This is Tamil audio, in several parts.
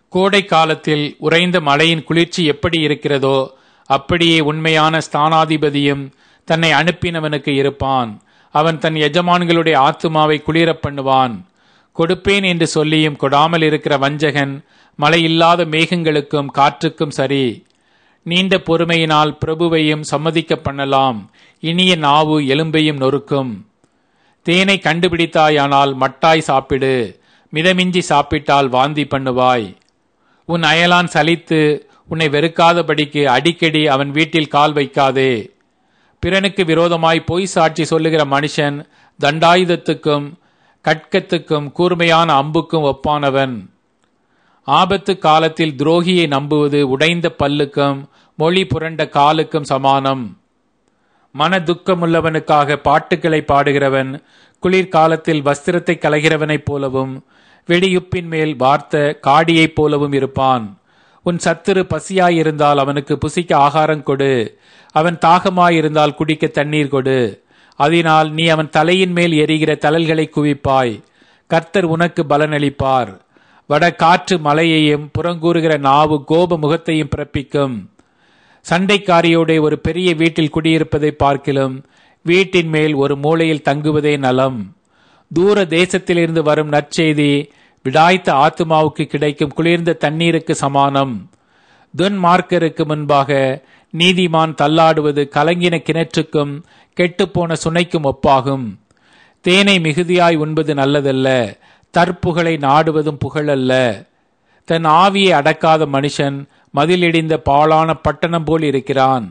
கோடை காலத்தில் உறைந்த மழையின் குளிர்ச்சி எப்படி இருக்கிறதோ அப்படியே உண்மையான ஸ்தானாதிபதியும் தன்னை அனுப்பினவனுக்கு இருப்பான் அவன் தன் எஜமான்களுடைய ஆத்துமாவை குளிரப் பண்ணுவான் கொடுப்பேன் என்று சொல்லியும் கொடாமல் இருக்கிற வஞ்சகன் மழை இல்லாத மேகங்களுக்கும் காற்றுக்கும் சரி நீண்ட பொறுமையினால் பிரபுவையும் சம்மதிக்க பண்ணலாம் இனிய நாவு எலும்பையும் நொறுக்கும் தேனை கண்டுபிடித்தாயானால் மட்டாய் சாப்பிடு மிதமிஞ்சி சாப்பிட்டால் வாந்தி பண்ணுவாய் உன் அயலான் சலித்து உன்னை வெறுக்காதபடிக்கு அடிக்கடி அவன் வீட்டில் கால் வைக்காதே பிறனுக்கு விரோதமாய் பொய் சாட்சி சொல்லுகிற மனுஷன் தண்டாயுதத்துக்கும் கட்கத்துக்கும் கூர்மையான அம்புக்கும் ஒப்பானவன் ஆபத்து காலத்தில் துரோகியை நம்புவது உடைந்த பல்லுக்கும் மொழி புரண்ட காலுக்கும் சமானம் மன துக்கமுள்ளவனுக்காக பாட்டுக்களை பாடுகிறவன் குளிர்காலத்தில் வஸ்திரத்தை கலைகிறவனைப் போலவும் வெடியுப்பின் மேல் வார்த்த காடியைப் போலவும் இருப்பான் உன் சத்துரு பசியாயிருந்தால் அவனுக்கு புசிக்க ஆகாரம் கொடு அவன் தாகமாயிருந்தால் குடிக்க தண்ணீர் கொடு அதனால் நீ அவன் தலையின் மேல் எரிகிற தழல்களை குவிப்பாய் கர்த்தர் உனக்கு பலனளிப்பார் வட காற்று மலையையும் புறங்கூறுகிற நாவு கோப முகத்தையும் பிறப்பிக்கும் சண்டைக்காரியோட ஒரு பெரிய வீட்டில் குடியிருப்பதை பார்க்கிலும் வீட்டின் மேல் ஒரு மூலையில் தங்குவதே நலம் தூர தேசத்திலிருந்து வரும் நற்செய்தி விடாய்த்த ஆத்துமாவுக்கு கிடைக்கும் குளிர்ந்த தண்ணீருக்கு சமானம் துன்மார்க்கருக்கு முன்பாக நீதிமான் தள்ளாடுவது கலங்கின கிணற்றுக்கும் கெட்டுப்போன சுனைக்கும் ஒப்பாகும் தேனை மிகுதியாய் உண்பது நல்லதல்ல தற்புகழை நாடுவதும் புகழல்ல தன் ஆவியை அடக்காத மனுஷன் மதிலிடிந்த பாழான பட்டணம் போல் இருக்கிறான்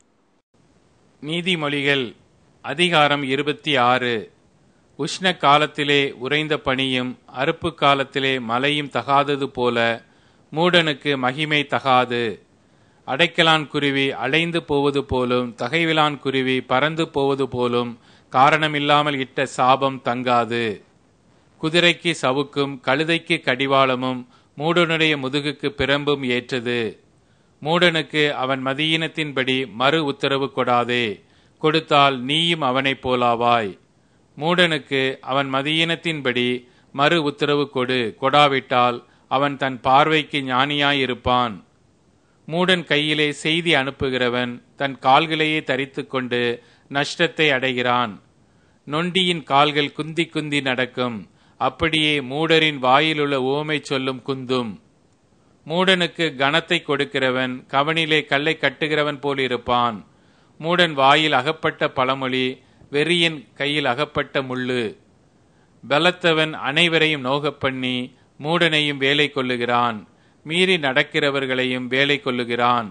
நீதிமொழிகள் அதிகாரம் இருபத்தி ஆறு உஷ்ண காலத்திலே உறைந்த பனியும் அறுப்பு காலத்திலே மழையும் தகாதது போல மூடனுக்கு மகிமை தகாது அடைக்கலான் குருவி அலைந்து போவது போலும் தகைவிலான் குருவி பறந்து போவது போலும் காரணமில்லாமல் இட்ட சாபம் தங்காது குதிரைக்கு சவுக்கும் கழுதைக்கு கடிவாளமும் மூடனுடைய முதுகுக்கு பிரம்பும் ஏற்றது மூடனுக்கு அவன் மதியினத்தின்படி மறு உத்தரவு கொடாதே கொடுத்தால் நீயும் அவனைப் போலாவாய் மூடனுக்கு அவன் மதியினத்தின்படி மறு உத்தரவு கொடு கொடாவிட்டால் அவன் தன் பார்வைக்கு ஞானியாயிருப்பான் மூடன் கையிலே செய்தி அனுப்புகிறவன் தன் கால்களையே தரித்து கொண்டு நஷ்டத்தை அடைகிறான் நொண்டியின் கால்கள் குந்தி குந்தி நடக்கும் அப்படியே மூடரின் வாயிலுள்ள ஓமை சொல்லும் குந்தும் மூடனுக்கு கனத்தை கொடுக்கிறவன் கவனிலே கல்லை கட்டுகிறவன் போல் இருப்பான் மூடன் வாயில் அகப்பட்ட பழமொழி வெறியன் கையில் அகப்பட்ட முள்ளு பலத்தவன் அனைவரையும் நோகப் பண்ணி மூடனையும் வேலை கொள்ளுகிறான் மீறி நடக்கிறவர்களையும் வேலை கொள்ளுகிறான்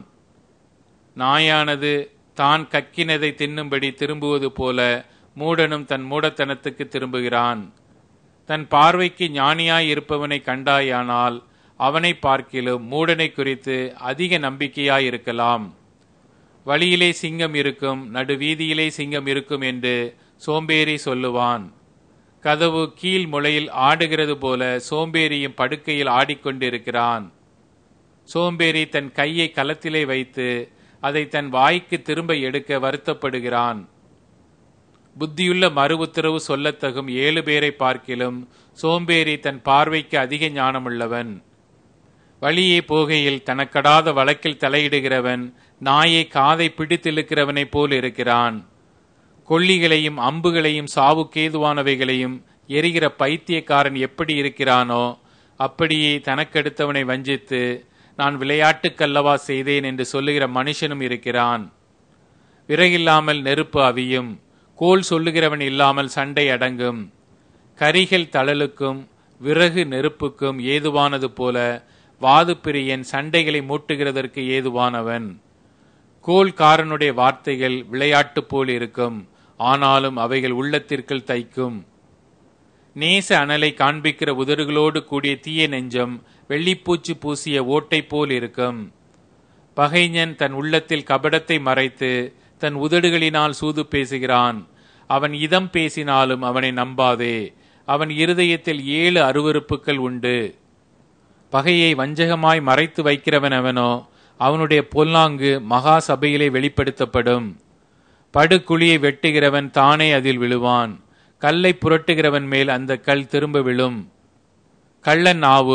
நாயானது தான் கக்கினதை தின்னும்படி திரும்புவது போல மூடனும் தன் மூடத்தனத்துக்கு திரும்புகிறான் தன் பார்வைக்கு ஞானியாய் இருப்பவனை கண்டாயானால் அவனை பார்க்கிலும் மூடனை குறித்து அதிக நம்பிக்கையாய் இருக்கலாம் வழியிலே சிங்கம் இருக்கும் நடுவீதியிலே சிங்கம் இருக்கும் என்று சோம்பேறி சொல்லுவான் கதவு கீழ் முளையில் ஆடுகிறது போல சோம்பேறியும் படுக்கையில் ஆடிக்கொண்டிருக்கிறான் சோம்பேறி தன் கையை களத்திலே வைத்து அதை தன் வாய்க்கு திரும்ப எடுக்க வருத்தப்படுகிறான் புத்தியுள்ள மறு உத்தரவு சொல்லத்தகும் ஏழு பேரை பார்க்கிலும் சோம்பேறி தன் பார்வைக்கு அதிக ஞானமுள்ளவன் வழியே போகையில் தனக்கடாத வழக்கில் தலையிடுகிறவன் நாயை காதை பிடித்திழுக்கிறவனைப் போல் இருக்கிறான் கொல்லிகளையும் அம்புகளையும் சாவுக்கேதுவானவைகளையும் எரிகிற பைத்தியக்காரன் எப்படி இருக்கிறானோ அப்படியே தனக்கெடுத்தவனை வஞ்சித்து நான் விளையாட்டுக்கல்லவா செய்தேன் என்று சொல்லுகிற மனுஷனும் இருக்கிறான் விறகில்லாமல் நெருப்பு அவியும் கோல் சொல்லுகிறவன் இல்லாமல் சண்டை அடங்கும் கரிகள் தழலுக்கும் விறகு நெருப்புக்கும் ஏதுவானது போல வாதுப்பிரியன் சண்டைகளை மூட்டுகிறதற்கு ஏதுவானவன் கோல்காரனுடைய வார்த்தைகள் விளையாட்டு போல் இருக்கும் ஆனாலும் அவைகள் உள்ளத்திற்குள் தைக்கும் நேச அனலை காண்பிக்கிற உதடுகளோடு கூடிய தீய நெஞ்சம் வெள்ளிப்பூச்சி பூசிய ஓட்டை போல் இருக்கும் பகைஞன் தன் உள்ளத்தில் கபடத்தை மறைத்து தன் உதடுகளினால் சூது பேசுகிறான் அவன் இதம் பேசினாலும் அவனை நம்பாதே அவன் இருதயத்தில் ஏழு அருவறுப்புகள் உண்டு பகையை வஞ்சகமாய் மறைத்து வைக்கிறவன் அவனோ அவனுடைய பொல்லாங்கு மகா சபையிலே வெளிப்படுத்தப்படும் படுகுழியை வெட்டுகிறவன் தானே அதில் விழுவான் கல்லை புரட்டுகிறவன் மேல் அந்த கல் திரும்ப விழும் கள்ளன் நாவு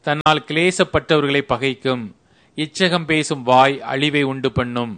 தன்னால் கிளேசப்பட்டவர்களை பகைக்கும் இச்சகம் பேசும் வாய் அழிவை உண்டு பண்ணும்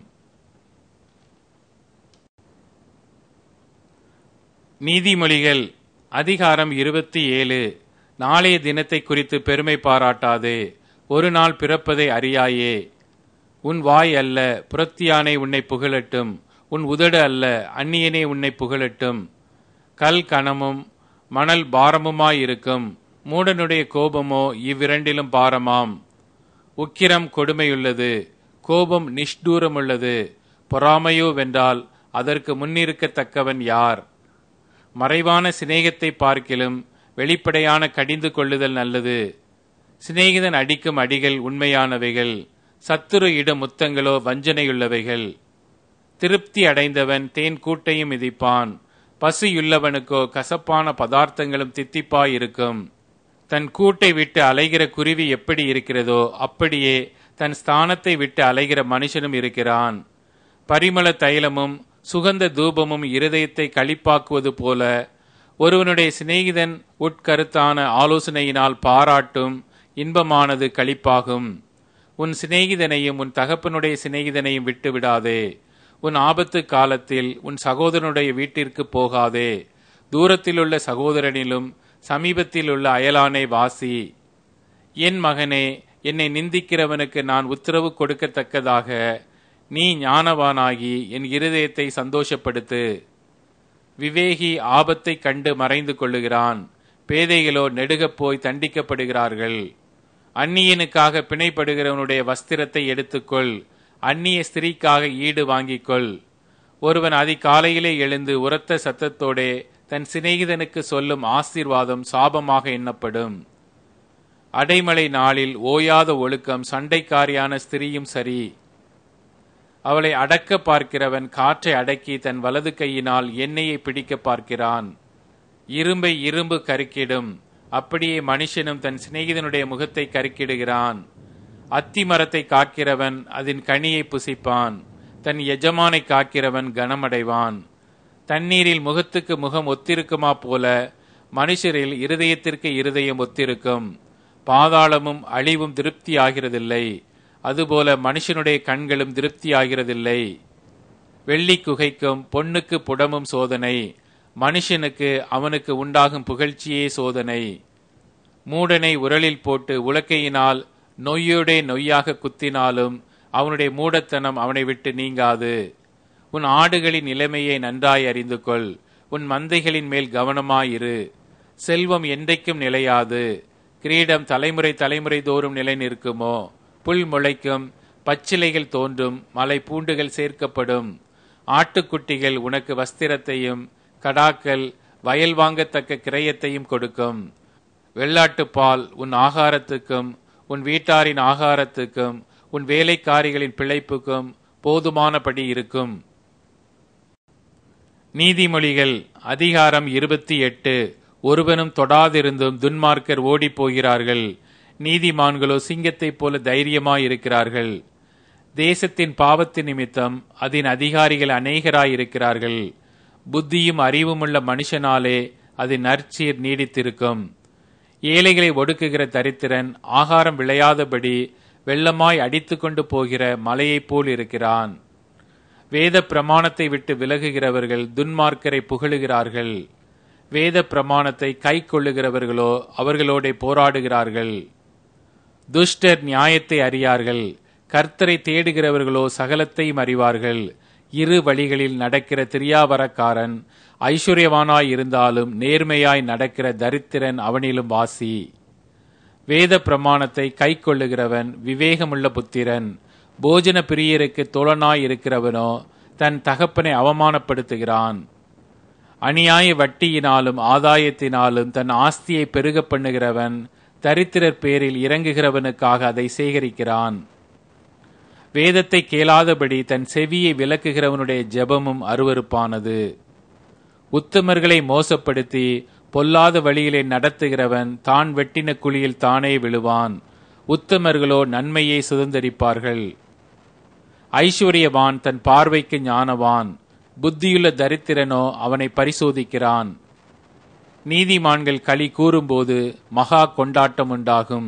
நீதிமொழிகள் அதிகாரம் இருபத்தி ஏழு நாளைய தினத்தை குறித்து பெருமை பாராட்டாதே ஒரு நாள் பிறப்பதை அறியாயே உன் வாய் அல்ல புறத்தியானை உன்னை புகழட்டும் உன் உதடு அல்ல அந்நியனே உன்னை புகழட்டும் கல் கணமும் மணல் பாரமுமாயிருக்கும் மூடனுடைய கோபமோ இவ்விரண்டிலும் பாரமாம் உக்கிரம் கொடுமையுள்ளது கோபம் நிஷ்டூரமுள்ளது பொறாமையோ வென்றால் அதற்கு முன்னிருக்கத்தக்கவன் யார் மறைவான சிநேகத்தை பார்க்கிலும் வெளிப்படையான கடிந்து கொள்ளுதல் நல்லது சிநேகிதன் அடிக்கும் அடிகள் உண்மையானவைகள் சத்துரு இடும் முத்தங்களோ வஞ்சனையுள்ளவைகள் திருப்தி அடைந்தவன் தேன் கூட்டையும் மிதிப்பான் பசியுள்ளவனுக்கோ கசப்பான பதார்த்தங்களும் தித்திப்பாயிருக்கும் தன் கூட்டை விட்டு அலைகிற குருவி எப்படி இருக்கிறதோ அப்படியே தன் ஸ்தானத்தை விட்டு அலைகிற மனுஷனும் இருக்கிறான் பரிமள தைலமும் சுகந்த தூபமும் இருதயத்தை களிப்பாக்குவது போல ஒருவனுடைய சிநேகிதன் உட்கருத்தான ஆலோசனையினால் பாராட்டும் இன்பமானது களிப்பாகும் உன் சிநேகிதனையும் உன் தகப்பனுடைய சிநேகிதனையும் விட்டு விடாதே உன் ஆபத்து காலத்தில் உன் சகோதரனுடைய வீட்டிற்கு போகாதே தூரத்திலுள்ள சகோதரனிலும் சமீபத்தில் உள்ள அயலானை வாசி என் மகனே என்னை நிந்திக்கிறவனுக்கு நான் உத்தரவு கொடுக்கத்தக்கதாக நீ ஞானவானாகி என் இருதயத்தை சந்தோஷப்படுத்து விவேகி ஆபத்தை கண்டு மறைந்து கொள்ளுகிறான் பேதைகளோ நெடுகப் போய் தண்டிக்கப்படுகிறார்கள் அந்நியனுக்காக பிணைப்படுகிறவனுடைய வஸ்திரத்தை எடுத்துக்கொள் அந்நிய ஸ்திரீக்காக ஈடு வாங்கிக்கொள் ஒருவன் அதிகாலையிலே எழுந்து உரத்த சத்தத்தோடே தன் சிநேகிதனுக்கு சொல்லும் ஆசீர்வாதம் சாபமாக எண்ணப்படும் அடைமலை நாளில் ஓயாத ஒழுக்கம் சண்டைக்காரியான ஸ்திரீயும் சரி அவளை அடக்க பார்க்கிறவன் காற்றை அடக்கி தன் வலது கையினால் எண்ணெயை பிடிக்க பார்க்கிறான் இரும்பை இரும்பு கருக்கிடும் அப்படியே மனுஷனும் தன் சிநேகிதனுடைய முகத்தை கருக்கிடுகிறான் அத்தி மரத்தை காக்கிறவன் அதன் கனியை புசிப்பான் தன் எஜமானை காக்கிறவன் கனமடைவான் தண்ணீரில் முகத்துக்கு முகம் ஒத்திருக்குமா போல மனுஷரில் இருதயத்திற்கு இருதயம் ஒத்திருக்கும் பாதாளமும் அழிவும் திருப்தி ஆகிறதில்லை அதுபோல மனுஷனுடைய கண்களும் திருப்தி ஆகிறதில்லை வெள்ளி குகைக்கும் பொன்னுக்கு புடமும் சோதனை மனுஷனுக்கு அவனுக்கு உண்டாகும் புகழ்ச்சியே சோதனை மூடனை உரலில் போட்டு உலக்கையினால் நொய்யோடே நொய்யாக குத்தினாலும் அவனுடைய மூடத்தனம் அவனை விட்டு நீங்காது உன் ஆடுகளின் நிலைமையை நன்றாய் அறிந்து கொள் உன் மந்தைகளின் மேல் கவனமாயிரு செல்வம் என்றைக்கும் நிலையாது கிரீடம் தலைமுறை தலைமுறை தோறும் நிலை நிற்குமோ புல் முளைக்கும் பச்சிலைகள் தோன்றும் மலை பூண்டுகள் சேர்க்கப்படும் ஆட்டுக்குட்டிகள் உனக்கு வஸ்திரத்தையும் கடாக்கள் வயல் வாங்கத்தக்க கிரயத்தையும் கொடுக்கும் வெள்ளாட்டுப்பால் உன் ஆகாரத்துக்கும் உன் வீட்டாரின் ஆகாரத்துக்கும் உன் வேலைக்காரிகளின் பிழைப்புக்கும் போதுமானபடி இருக்கும் நீதிமொழிகள் அதிகாரம் இருபத்தி எட்டு ஒருவனும் தொடாதிருந்தும் துன்மார்க்கர் ஓடிப் போகிறார்கள் நீதிமான்களோ சிங்கத்தைப் போல தைரியமாயிருக்கிறார்கள் தேசத்தின் பாவத்து நிமித்தம் அதன் அதிகாரிகள் அநேகராயிருக்கிறார்கள் புத்தியும் அறிவுமுள்ள மனுஷனாலே அது நற்சீர் நீடித்திருக்கும் ஏழைகளை ஒடுக்குகிற தரித்திரன் ஆகாரம் விளையாதபடி வெள்ளமாய் அடித்து கொண்டு போகிற மலையைப் போல் இருக்கிறான் வேத பிரமாணத்தை விட்டு விலகுகிறவர்கள் துன்மார்க்கரை புகழுகிறார்கள் வேத பிரமாணத்தை கை கொள்ளுகிறவர்களோ அவர்களோட போராடுகிறார்கள் துஷ்டர் நியாயத்தை அறியார்கள் கர்த்தரை தேடுகிறவர்களோ சகலத்தையும் அறிவார்கள் இரு வழிகளில் நடக்கிற திரியாவரக்காரன் ஐஸ்வர்யவானாய் இருந்தாலும் நேர்மையாய் நடக்கிற தரித்திரன் அவனிலும் வாசி வேத பிரமாணத்தை கை கொள்ளுகிறவன் விவேகமுள்ள புத்திரன் போஜன பிரியருக்கு தோழனாய் இருக்கிறவனோ தன் தகப்பனை அவமானப்படுத்துகிறான் அநியாய வட்டியினாலும் ஆதாயத்தினாலும் தன் ஆஸ்தியை பெருக பண்ணுகிறவன் தரித்திரர் பேரில் இறங்குகிறவனுக்காக அதை சேகரிக்கிறான் வேதத்தை கேளாதபடி தன் செவியை விலக்குகிறவனுடைய ஜெபமும் அருவருப்பானது உத்தமர்களை மோசப்படுத்தி பொல்லாத வழியிலே நடத்துகிறவன் தான் வெட்டின குழியில் தானே விழுவான் உத்தமர்களோ நன்மையை சுதந்தரிப்பார்கள் ஐஸ்வர்யவான் தன் பார்வைக்கு ஞானவான் புத்தியுள்ள தரித்திரனோ அவனை பரிசோதிக்கிறான் நீதிமான்கள் களி கூறும்போது மகா கொண்டாட்டம் உண்டாகும்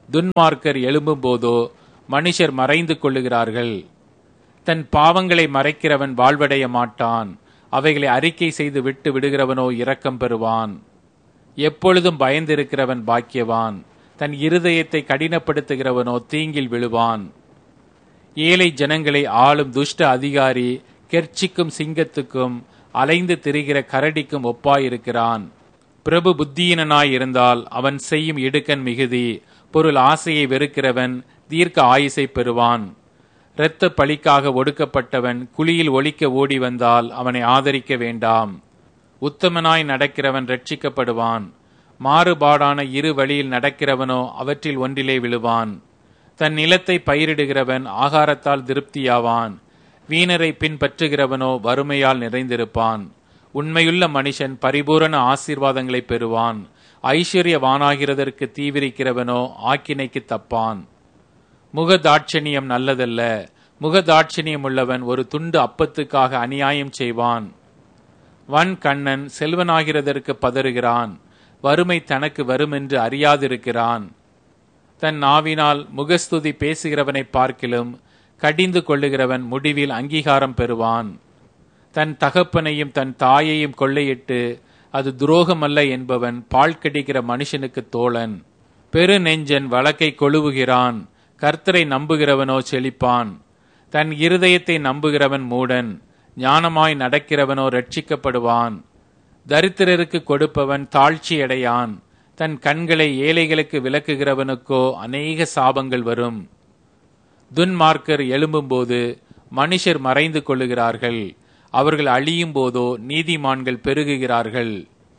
துன்மார்க்கர் எழும்பும்போதோ மனுஷர் மறைந்து கொள்ளுகிறார்கள் தன் பாவங்களை மறைக்கிறவன் வாழ்வடைய மாட்டான் அவைகளை அறிக்கை செய்து விட்டு விடுகிறவனோ இரக்கம் பெறுவான் எப்பொழுதும் பயந்திருக்கிறவன் பாக்கியவான் தன் இருதயத்தை கடினப்படுத்துகிறவனோ தீங்கில் விழுவான் ஏழை ஜனங்களை ஆளும் துஷ்ட அதிகாரி கெர்ச்சிக்கும் சிங்கத்துக்கும் அலைந்து திரிகிற கரடிக்கும் ஒப்பாயிருக்கிறான் பிரபு புத்தியினனாய் இருந்தால் அவன் செய்யும் இடுக்கண் மிகுதி பொருள் ஆசையை வெறுக்கிறவன் தீர்க்க ஆயுசை பெறுவான் இரத்த பழிக்காக ஒடுக்கப்பட்டவன் குழியில் ஒழிக்க ஓடி வந்தால் அவனை ஆதரிக்க வேண்டாம் உத்தமனாய் நடக்கிறவன் ரட்சிக்கப்படுவான் மாறுபாடான இரு வழியில் நடக்கிறவனோ அவற்றில் ஒன்றிலே விழுவான் தன் நிலத்தை பயிரிடுகிறவன் ஆகாரத்தால் திருப்தியாவான் வீணரை பின்பற்றுகிறவனோ வறுமையால் நிறைந்திருப்பான் உண்மையுள்ள மனுஷன் பரிபூரண ஆசீர்வாதங்களை பெறுவான் ஐஸ்வர்யவானாகிறதற்கு தீவிரிக்கிறவனோ ஆக்கினைக்கு தப்பான் முகதாட்சணியம் நல்லதல்ல முகதாட்சணியம் உள்ளவன் ஒரு துண்டு அப்பத்துக்காக அநியாயம் செய்வான் வன் கண்ணன் செல்வனாகிறதற்கு பதறுகிறான் வறுமை தனக்கு வரும் என்று அறியாதிருக்கிறான் தன் நாவினால் முகஸ்துதி பேசுகிறவனை பார்க்கிலும் கடிந்து கொள்ளுகிறவன் முடிவில் அங்கீகாரம் பெறுவான் தன் தகப்பனையும் தன் தாயையும் கொள்ளையிட்டு அது துரோகமல்ல என்பவன் பால் கடிக்கிற மனுஷனுக்கு தோழன் பெரு நெஞ்சன் வழக்கை கொழுவுகிறான் கர்த்தரை நம்புகிறவனோ செழிப்பான் தன் இருதயத்தை நம்புகிறவன் மூடன் ஞானமாய் நடக்கிறவனோ ரட்சிக்கப்படுவான் தரித்திரருக்கு கொடுப்பவன் தாழ்ச்சியடையான் தன் கண்களை ஏழைகளுக்கு விளக்குகிறவனுக்கோ அநேக சாபங்கள் வரும் துன்மார்க்கர் எழும்பும்போது மனுஷர் மறைந்து கொள்ளுகிறார்கள் அவர்கள் அழியும் போதோ நீதிமான்கள் பெருகுகிறார்கள்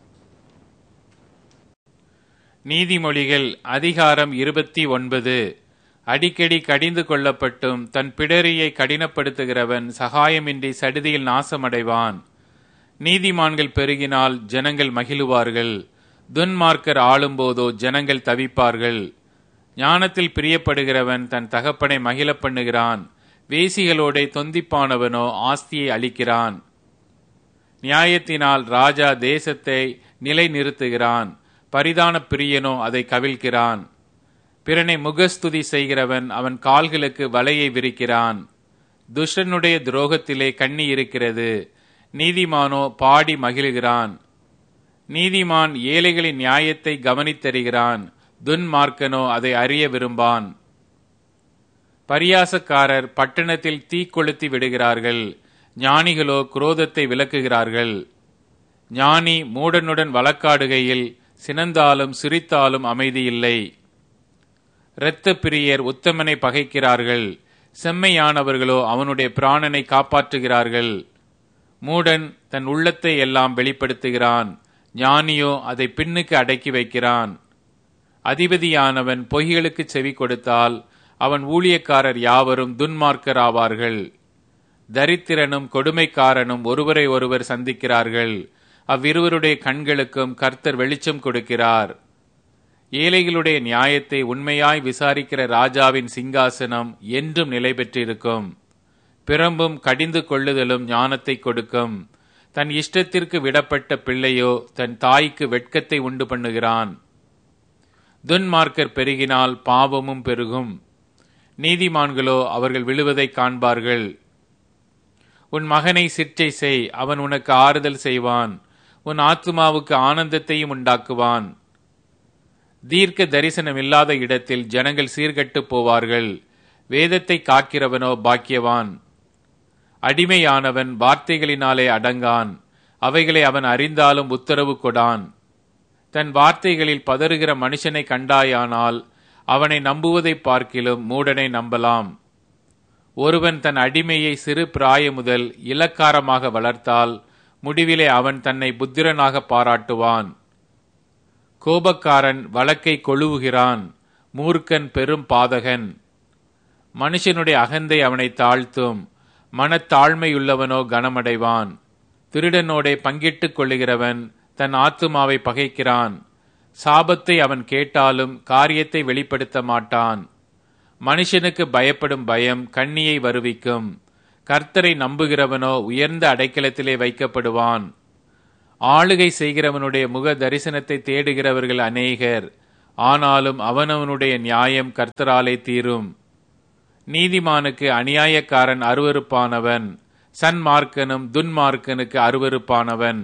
நீதிமொழிகள் அதிகாரம் இருபத்தி ஒன்பது அடிக்கடி கடிந்து கொள்ளப்பட்டும் தன் பிடரியை கடினப்படுத்துகிறவன் சகாயமின்றி சடுதியில் நாசமடைவான் நீதிமான்கள் பெருகினால் ஜனங்கள் மகிழுவார்கள் துன்மார்க்கர் ஆளும்போதோ ஜனங்கள் தவிப்பார்கள் ஞானத்தில் பிரியப்படுகிறவன் தன் தகப்பனை மகிழ பண்ணுகிறான் வேசிகளோட தொந்திப்பானவனோ ஆஸ்தியை அளிக்கிறான் நியாயத்தினால் ராஜா தேசத்தை நிலை நிறுத்துகிறான் பரிதான பிரியனோ அதை கவிழ்கிறான் பிறனை முகஸ்துதி செய்கிறவன் அவன் கால்களுக்கு வலையை விரிக்கிறான் துஷ்டனுடைய துரோகத்திலே கண்ணி இருக்கிறது நீதிமானோ பாடி மகிழுகிறான் நீதிமான் ஏழைகளின் நியாயத்தை கவனித்தருகிறான் துன்மார்க்கனோ அதை அறிய விரும்பான் பரியாசக்காரர் பட்டணத்தில் தீ கொளுத்தி விடுகிறார்கள் ஞானிகளோ குரோதத்தை விளக்குகிறார்கள் ஞானி மூடனுடன் வழக்காடுகையில் சினந்தாலும் சிரித்தாலும் அமைதியில்லை இரத்த பிரியர் உத்தமனை பகைக்கிறார்கள் செம்மையானவர்களோ அவனுடைய பிராணனை காப்பாற்றுகிறார்கள் மூடன் தன் உள்ளத்தை எல்லாம் வெளிப்படுத்துகிறான் ஞானியோ அதை பின்னுக்கு அடக்கி வைக்கிறான் அதிபதியானவன் பொய்களுக்கு செவி கொடுத்தால் அவன் ஊழியக்காரர் யாவரும் துன்மார்க்கர் ஆவார்கள் தரித்திரனும் கொடுமைக்காரனும் ஒருவரை ஒருவர் சந்திக்கிறார்கள் அவ்விருவருடைய கண்களுக்கும் கர்த்தர் வெளிச்சம் கொடுக்கிறார் ஏழைகளுடைய நியாயத்தை உண்மையாய் விசாரிக்கிற ராஜாவின் சிங்காசனம் என்றும் நிலை பெற்றிருக்கும் பிறம்பும் கடிந்து கொள்ளுதலும் ஞானத்தை கொடுக்கும் தன் இஷ்டத்திற்கு விடப்பட்ட பிள்ளையோ தன் தாய்க்கு வெட்கத்தை உண்டு பண்ணுகிறான் துன்மார்க்கர் பெருகினால் பாவமும் பெருகும் நீதிமான்களோ அவர்கள் விழுவதை காண்பார்கள் உன் மகனை சிற்றை செய் அவன் உனக்கு ஆறுதல் செய்வான் உன் ஆத்துமாவுக்கு ஆனந்தத்தையும் உண்டாக்குவான் தீர்க்க தரிசனம் இல்லாத இடத்தில் ஜனங்கள் சீர்கட்டு போவார்கள் வேதத்தை காக்கிறவனோ பாக்கியவான் அடிமையானவன் வார்த்தைகளினாலே அடங்கான் அவைகளை அவன் அறிந்தாலும் உத்தரவு கொடான் தன் வார்த்தைகளில் பதறுகிற மனுஷனை கண்டாயானால் அவனை நம்புவதை பார்க்கிலும் மூடனை நம்பலாம் ஒருவன் தன் அடிமையை சிறு பிராய முதல் இலக்காரமாக வளர்த்தால் முடிவிலே அவன் தன்னை புத்திரனாக பாராட்டுவான் கோபக்காரன் வழக்கை கொழுவுகிறான் மூர்க்கன் பெரும் பாதகன் மனுஷனுடைய அகந்தை அவனை தாழ்த்தும் மனத்தாழ்மையுள்ளவனோ கனமடைவான் திருடனோடே பங்கிட்டுக் கொள்ளுகிறவன் தன் ஆத்துமாவை பகைக்கிறான் சாபத்தை அவன் கேட்டாலும் காரியத்தை வெளிப்படுத்த மாட்டான் மனுஷனுக்கு பயப்படும் பயம் கண்ணியை வருவிக்கும் கர்த்தரை நம்புகிறவனோ உயர்ந்த அடைக்கலத்திலே வைக்கப்படுவான் ஆளுகை செய்கிறவனுடைய முக தரிசனத்தை தேடுகிறவர்கள் அநேகர் ஆனாலும் அவனவனுடைய நியாயம் கர்த்தராலே தீரும் நீதிமானுக்கு அநியாயக்காரன் அருவருப்பானவன் சன்மார்க்கனும் துன்மார்க்கனுக்கு அருவருப்பானவன்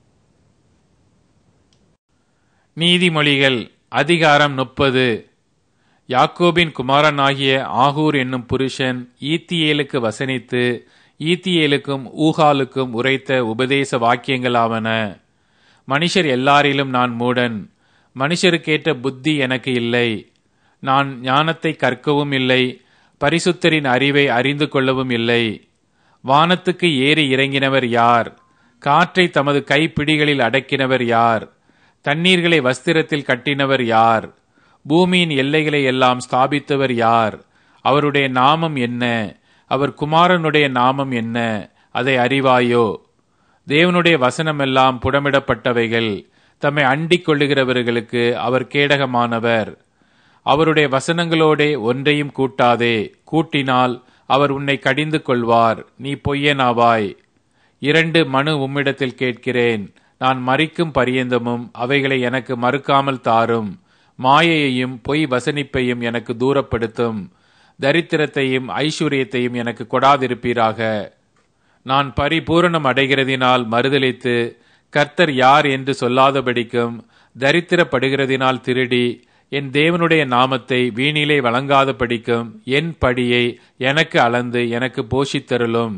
நீதிமொழிகள் அதிகாரம் முப்பது யாக்கோபின் குமாரனாகிய ஆகூர் என்னும் புருஷன் ஈத்தியேலுக்கு வசனித்து ஈத்தியேலுக்கும் ஊகாலுக்கும் உரைத்த உபதேச வாக்கியங்களாவன மனுஷர் எல்லாரிலும் நான் மூடன் மனுஷருக்கேற்ற புத்தி எனக்கு இல்லை நான் ஞானத்தை கற்கவும் இல்லை பரிசுத்தரின் அறிவை அறிந்து கொள்ளவும் இல்லை வானத்துக்கு ஏறி இறங்கினவர் யார் காற்றை தமது கைப்பிடிகளில் அடக்கினவர் யார் தண்ணீர்களை வஸ்திரத்தில் கட்டினவர் யார் பூமியின் எல்லைகளை எல்லாம் ஸ்தாபித்தவர் யார் அவருடைய நாமம் என்ன அவர் குமாரனுடைய நாமம் என்ன அதை அறிவாயோ தேவனுடைய வசனமெல்லாம் புடமிடப்பட்டவைகள் தம்மை அண்டிக் கொள்ளுகிறவர்களுக்கு அவர் கேடகமானவர் அவருடைய வசனங்களோடே ஒன்றையும் கூட்டாதே கூட்டினால் அவர் உன்னை கடிந்து கொள்வார் நீ பொய்யனாவாய் இரண்டு மனு உம்மிடத்தில் கேட்கிறேன் நான் மறிக்கும் பரியந்தமும் அவைகளை எனக்கு மறுக்காமல் தாரும் மாயையையும் பொய் வசனிப்பையும் எனக்கு தூரப்படுத்தும் தரித்திரத்தையும் ஐஸ்வர்யத்தையும் எனக்கு கொடாதிருப்பீராக நான் பரிபூரணம் அடைகிறதினால் மறுதளித்து கர்த்தர் யார் என்று சொல்லாதபடிக்கும் தரித்திரப்படுகிறதினால் திருடி என் தேவனுடைய நாமத்தை வீணிலே வழங்காதபடிக்கும் என் படியை எனக்கு அளந்து எனக்கு போஷித்தருளும்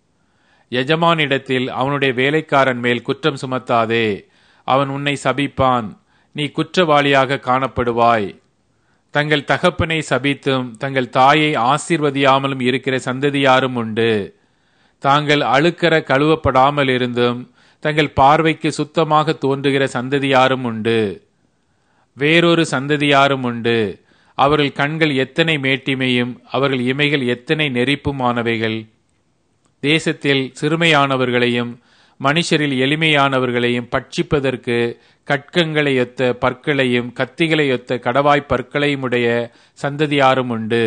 எஜமானிடத்தில் அவனுடைய வேலைக்காரன் மேல் குற்றம் சுமத்தாதே அவன் உன்னை சபிப்பான் நீ குற்றவாளியாக காணப்படுவாய் தங்கள் தகப்பனை சபித்தும் தங்கள் தாயை ஆசீர்வதியாமலும் இருக்கிற சந்ததியாரும் உண்டு தாங்கள் அழுக்கற கழுவப்படாமல் இருந்தும் தங்கள் பார்வைக்கு சுத்தமாக தோன்றுகிற சந்ததியாரும் உண்டு வேறொரு சந்ததியாரும் உண்டு அவர்கள் கண்கள் எத்தனை மேட்டிமையும் அவர்கள் இமைகள் எத்தனை நெறிப்புமானவைகள் தேசத்தில் சிறுமையானவர்களையும் மனுஷரில் எளிமையானவர்களையும் பட்சிப்பதற்கு கட்கங்களை ஒத்த பற்களையும் கத்திகளை ஒத்த கடவாய் பற்களையும் உடைய சந்ததியாரும் உண்டு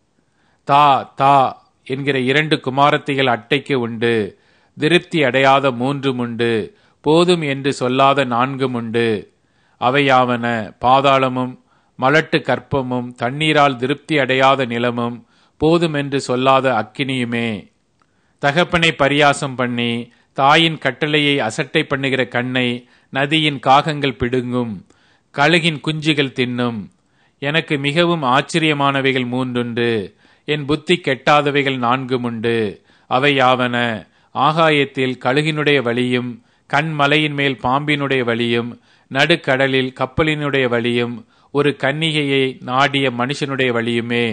தா தா என்கிற இரண்டு குமாரத்திகள் அட்டைக்கு உண்டு திருப்தி அடையாத மூன்றும் உண்டு போதும் என்று சொல்லாத நான்கும் உண்டு அவையாவன பாதாளமும் மலட்டு கற்பமும் தண்ணீரால் திருப்தி அடையாத நிலமும் போதும் என்று சொல்லாத அக்கினியுமே தகப்பனை பரியாசம் பண்ணி தாயின் கட்டளையை அசட்டை பண்ணுகிற கண்ணை நதியின் காகங்கள் பிடுங்கும் கழுகின் குஞ்சுகள் தின்னும் எனக்கு மிகவும் ஆச்சரியமானவைகள் மூன்றுண்டு என் புத்தி கெட்டாதவைகள் நான்கும் உண்டு அவை யாவன ஆகாயத்தில் கழுகினுடைய வழியும் கண்மலையின் மேல் பாம்பினுடைய வழியும் நடுக்கடலில் கப்பலினுடைய வழியும் ஒரு கன்னிகையை நாடிய மனுஷனுடைய வழியுமே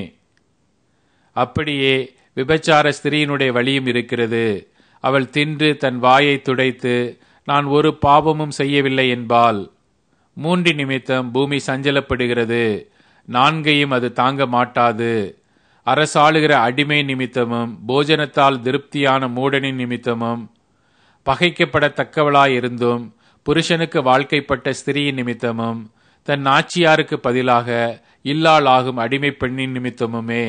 அப்படியே விபச்சார ஸ்திரீயினுடைய வழியும் இருக்கிறது அவள் தின்று தன் வாயை துடைத்து நான் ஒரு பாவமும் செய்யவில்லை என்பால் மூன்றி நிமித்தம் பூமி சஞ்சலப்படுகிறது நான்கையும் அது தாங்க மாட்டாது அரசாளுகிற அடிமை நிமித்தமும் போஜனத்தால் திருப்தியான மூடனின் நிமித்தமும் பகைக்கப்படத்தக்கவளாயிருந்தும் புருஷனுக்கு வாழ்க்கைப்பட்ட ஸ்திரீயின் நிமித்தமும் தன் நாச்சியாருக்கு பதிலாக இல்லாளாகும் அடிமை பெண்ணின் நிமித்தமுமே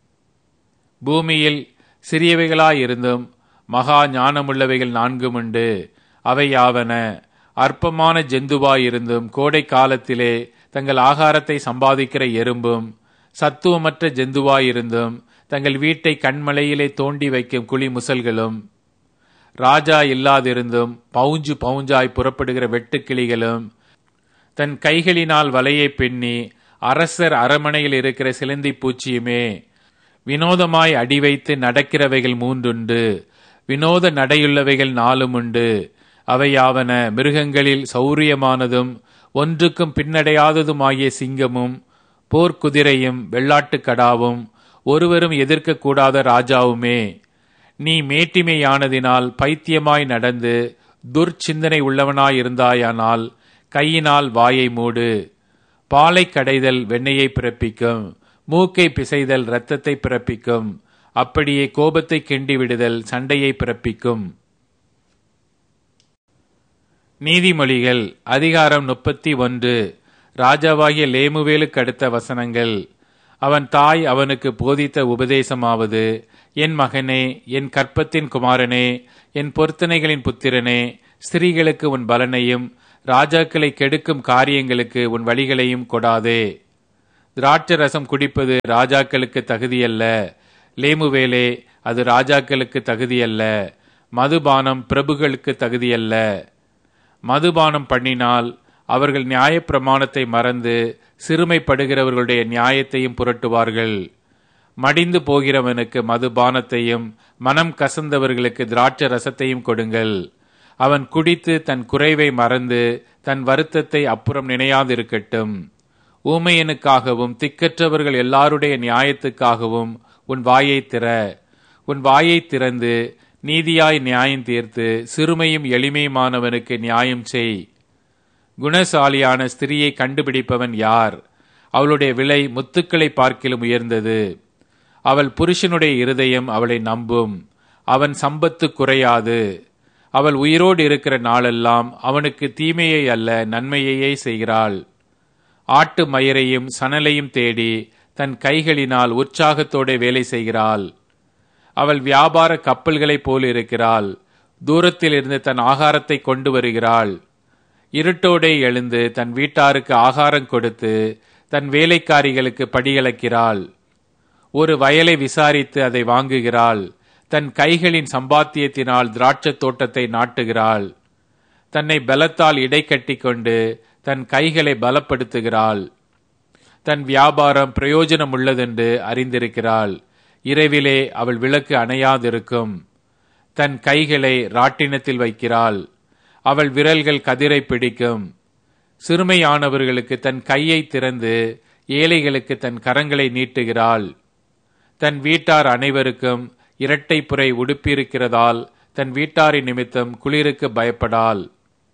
பூமியில் சிறியவைகளாயிருந்தும் மகா ஞானமுள்ளவைகள் நான்கும் உண்டு அவை யாவன அற்பமான ஜந்துவாயிருந்தும் கோடை காலத்திலே தங்கள் ஆகாரத்தை சம்பாதிக்கிற எறும்பும் சத்துவமற்ற ஜந்துவாயிருந்தும் தங்கள் வீட்டை கண்மலையிலே தோண்டி வைக்கும் குழி முசல்களும் ராஜா இல்லாதிருந்தும் பவுஞ்சு பவுஞ்சாய் புறப்படுகிற வெட்டுக்கிளிகளும் தன் கைகளினால் வலையை பின்னி அரசர் அரமனையில் இருக்கிற சிலந்தி பூச்சியுமே வினோதமாய் அடி வைத்து நடக்கிறவைகள் மூன்றுண்டு வினோத நடையுள்ளவைகள் நாலும் உண்டு அவையாவன மிருகங்களில் சௌரியமானதும் ஒன்றுக்கும் பின்னடையாததுமாகிய சிங்கமும் போர்க்குதிரையும் வெள்ளாட்டுக் கடாவும் ஒருவரும் எதிர்க்கக்கூடாத ராஜாவுமே நீ மேட்டிமையானதினால் பைத்தியமாய் நடந்து துர்ச்சிந்தனை உள்ளவனாயிருந்தாயானால் கையினால் வாயை மூடு பாலை கடைதல் வெண்ணையை பிறப்பிக்கும் மூக்கை பிசைதல் இரத்தத்தை பிறப்பிக்கும் அப்படியே கோபத்தை கிண்டி விடுதல் சண்டையை பிறப்பிக்கும் நீதிமொழிகள் அதிகாரம் முப்பத்தி ஒன்று ராஜாவாகிய லேமுவேலுக்கு அடுத்த வசனங்கள் அவன் தாய் அவனுக்கு போதித்த உபதேசமாவது என் மகனே என் கற்பத்தின் குமாரனே என் பொருத்தனைகளின் புத்திரனே ஸ்திரீகளுக்கு உன் பலனையும் ராஜாக்களை கெடுக்கும் காரியங்களுக்கு உன் வழிகளையும் கொடாதே திராட்சை ரசம் குடிப்பது ராஜாக்களுக்கு தகுதியல்ல லேமுவேலே அது ராஜாக்களுக்கு தகுதியல்ல மதுபானம் பிரபுகளுக்கு தகுதியல்ல மதுபானம் பண்ணினால் அவர்கள் நியாயப்பிரமாணத்தை மறந்து சிறுமைப்படுகிறவர்களுடைய நியாயத்தையும் புரட்டுவார்கள் மடிந்து போகிறவனுக்கு மதுபானத்தையும் மனம் கசந்தவர்களுக்கு திராட்சை ரசத்தையும் கொடுங்கள் அவன் குடித்து தன் குறைவை மறந்து தன் வருத்தத்தை அப்புறம் நினையாதிருக்கட்டும் ஊமையனுக்காகவும் திக்கற்றவர்கள் எல்லாருடைய நியாயத்துக்காகவும் உன் வாயை திற உன் வாயை திறந்து நீதியாய் நியாயம் தீர்த்து சிறுமையும் எளிமையுமானவனுக்கு நியாயம் செய் குணசாலியான ஸ்திரியை கண்டுபிடிப்பவன் யார் அவளுடைய விலை முத்துக்களை பார்க்கிலும் உயர்ந்தது அவள் புருஷனுடைய இருதயம் அவளை நம்பும் அவன் சம்பத்து குறையாது அவள் உயிரோடு இருக்கிற நாளெல்லாம் அவனுக்கு தீமையை அல்ல நன்மையையே செய்கிறாள் ஆட்டு மயிரையும் சணலையும் தேடி தன் கைகளினால் உற்சாகத்தோടെ வேலை செய்கிறாள் அவள் வியாபார கப்பல்களைப் போல் இருக்கிறாள் தூரத்தில் இருந்து தன் ஆகாரத்தை கொண்டு வருகிறாள் இருட்டோடே எழுந்து தன் வீட்டாருக்கு ஆகாரம் கொடுத்து தன் வேலைக்காரிகளுக்கு படியளக்கிறாள் ஒரு வயலை விசாரித்து அதை வாங்குகிறாள் தன் கைகளின் சம்பாத்தியத்தினால் திராட்சத் தோட்டத்தை நாட்டுகிறாள் தன்னை பலத்தால் இடை கட்டி கொண்டு தன் கைகளை பலப்படுத்துகிறாள் தன் வியாபாரம் பிரயோஜனம் உள்ளதென்று அறிந்திருக்கிறாள் இரவிலே அவள் விளக்கு அணையாதிருக்கும் தன் கைகளை ராட்டினத்தில் வைக்கிறாள் அவள் விரல்கள் கதிரை பிடிக்கும் சிறுமையானவர்களுக்கு தன் கையை திறந்து ஏழைகளுக்கு தன் கரங்களை நீட்டுகிறாள் தன் வீட்டார் அனைவருக்கும் இரட்டை புரை உடுப்பியிருக்கிறதால் தன் வீட்டாரின் நிமித்தம் குளிருக்கு பயப்படாள்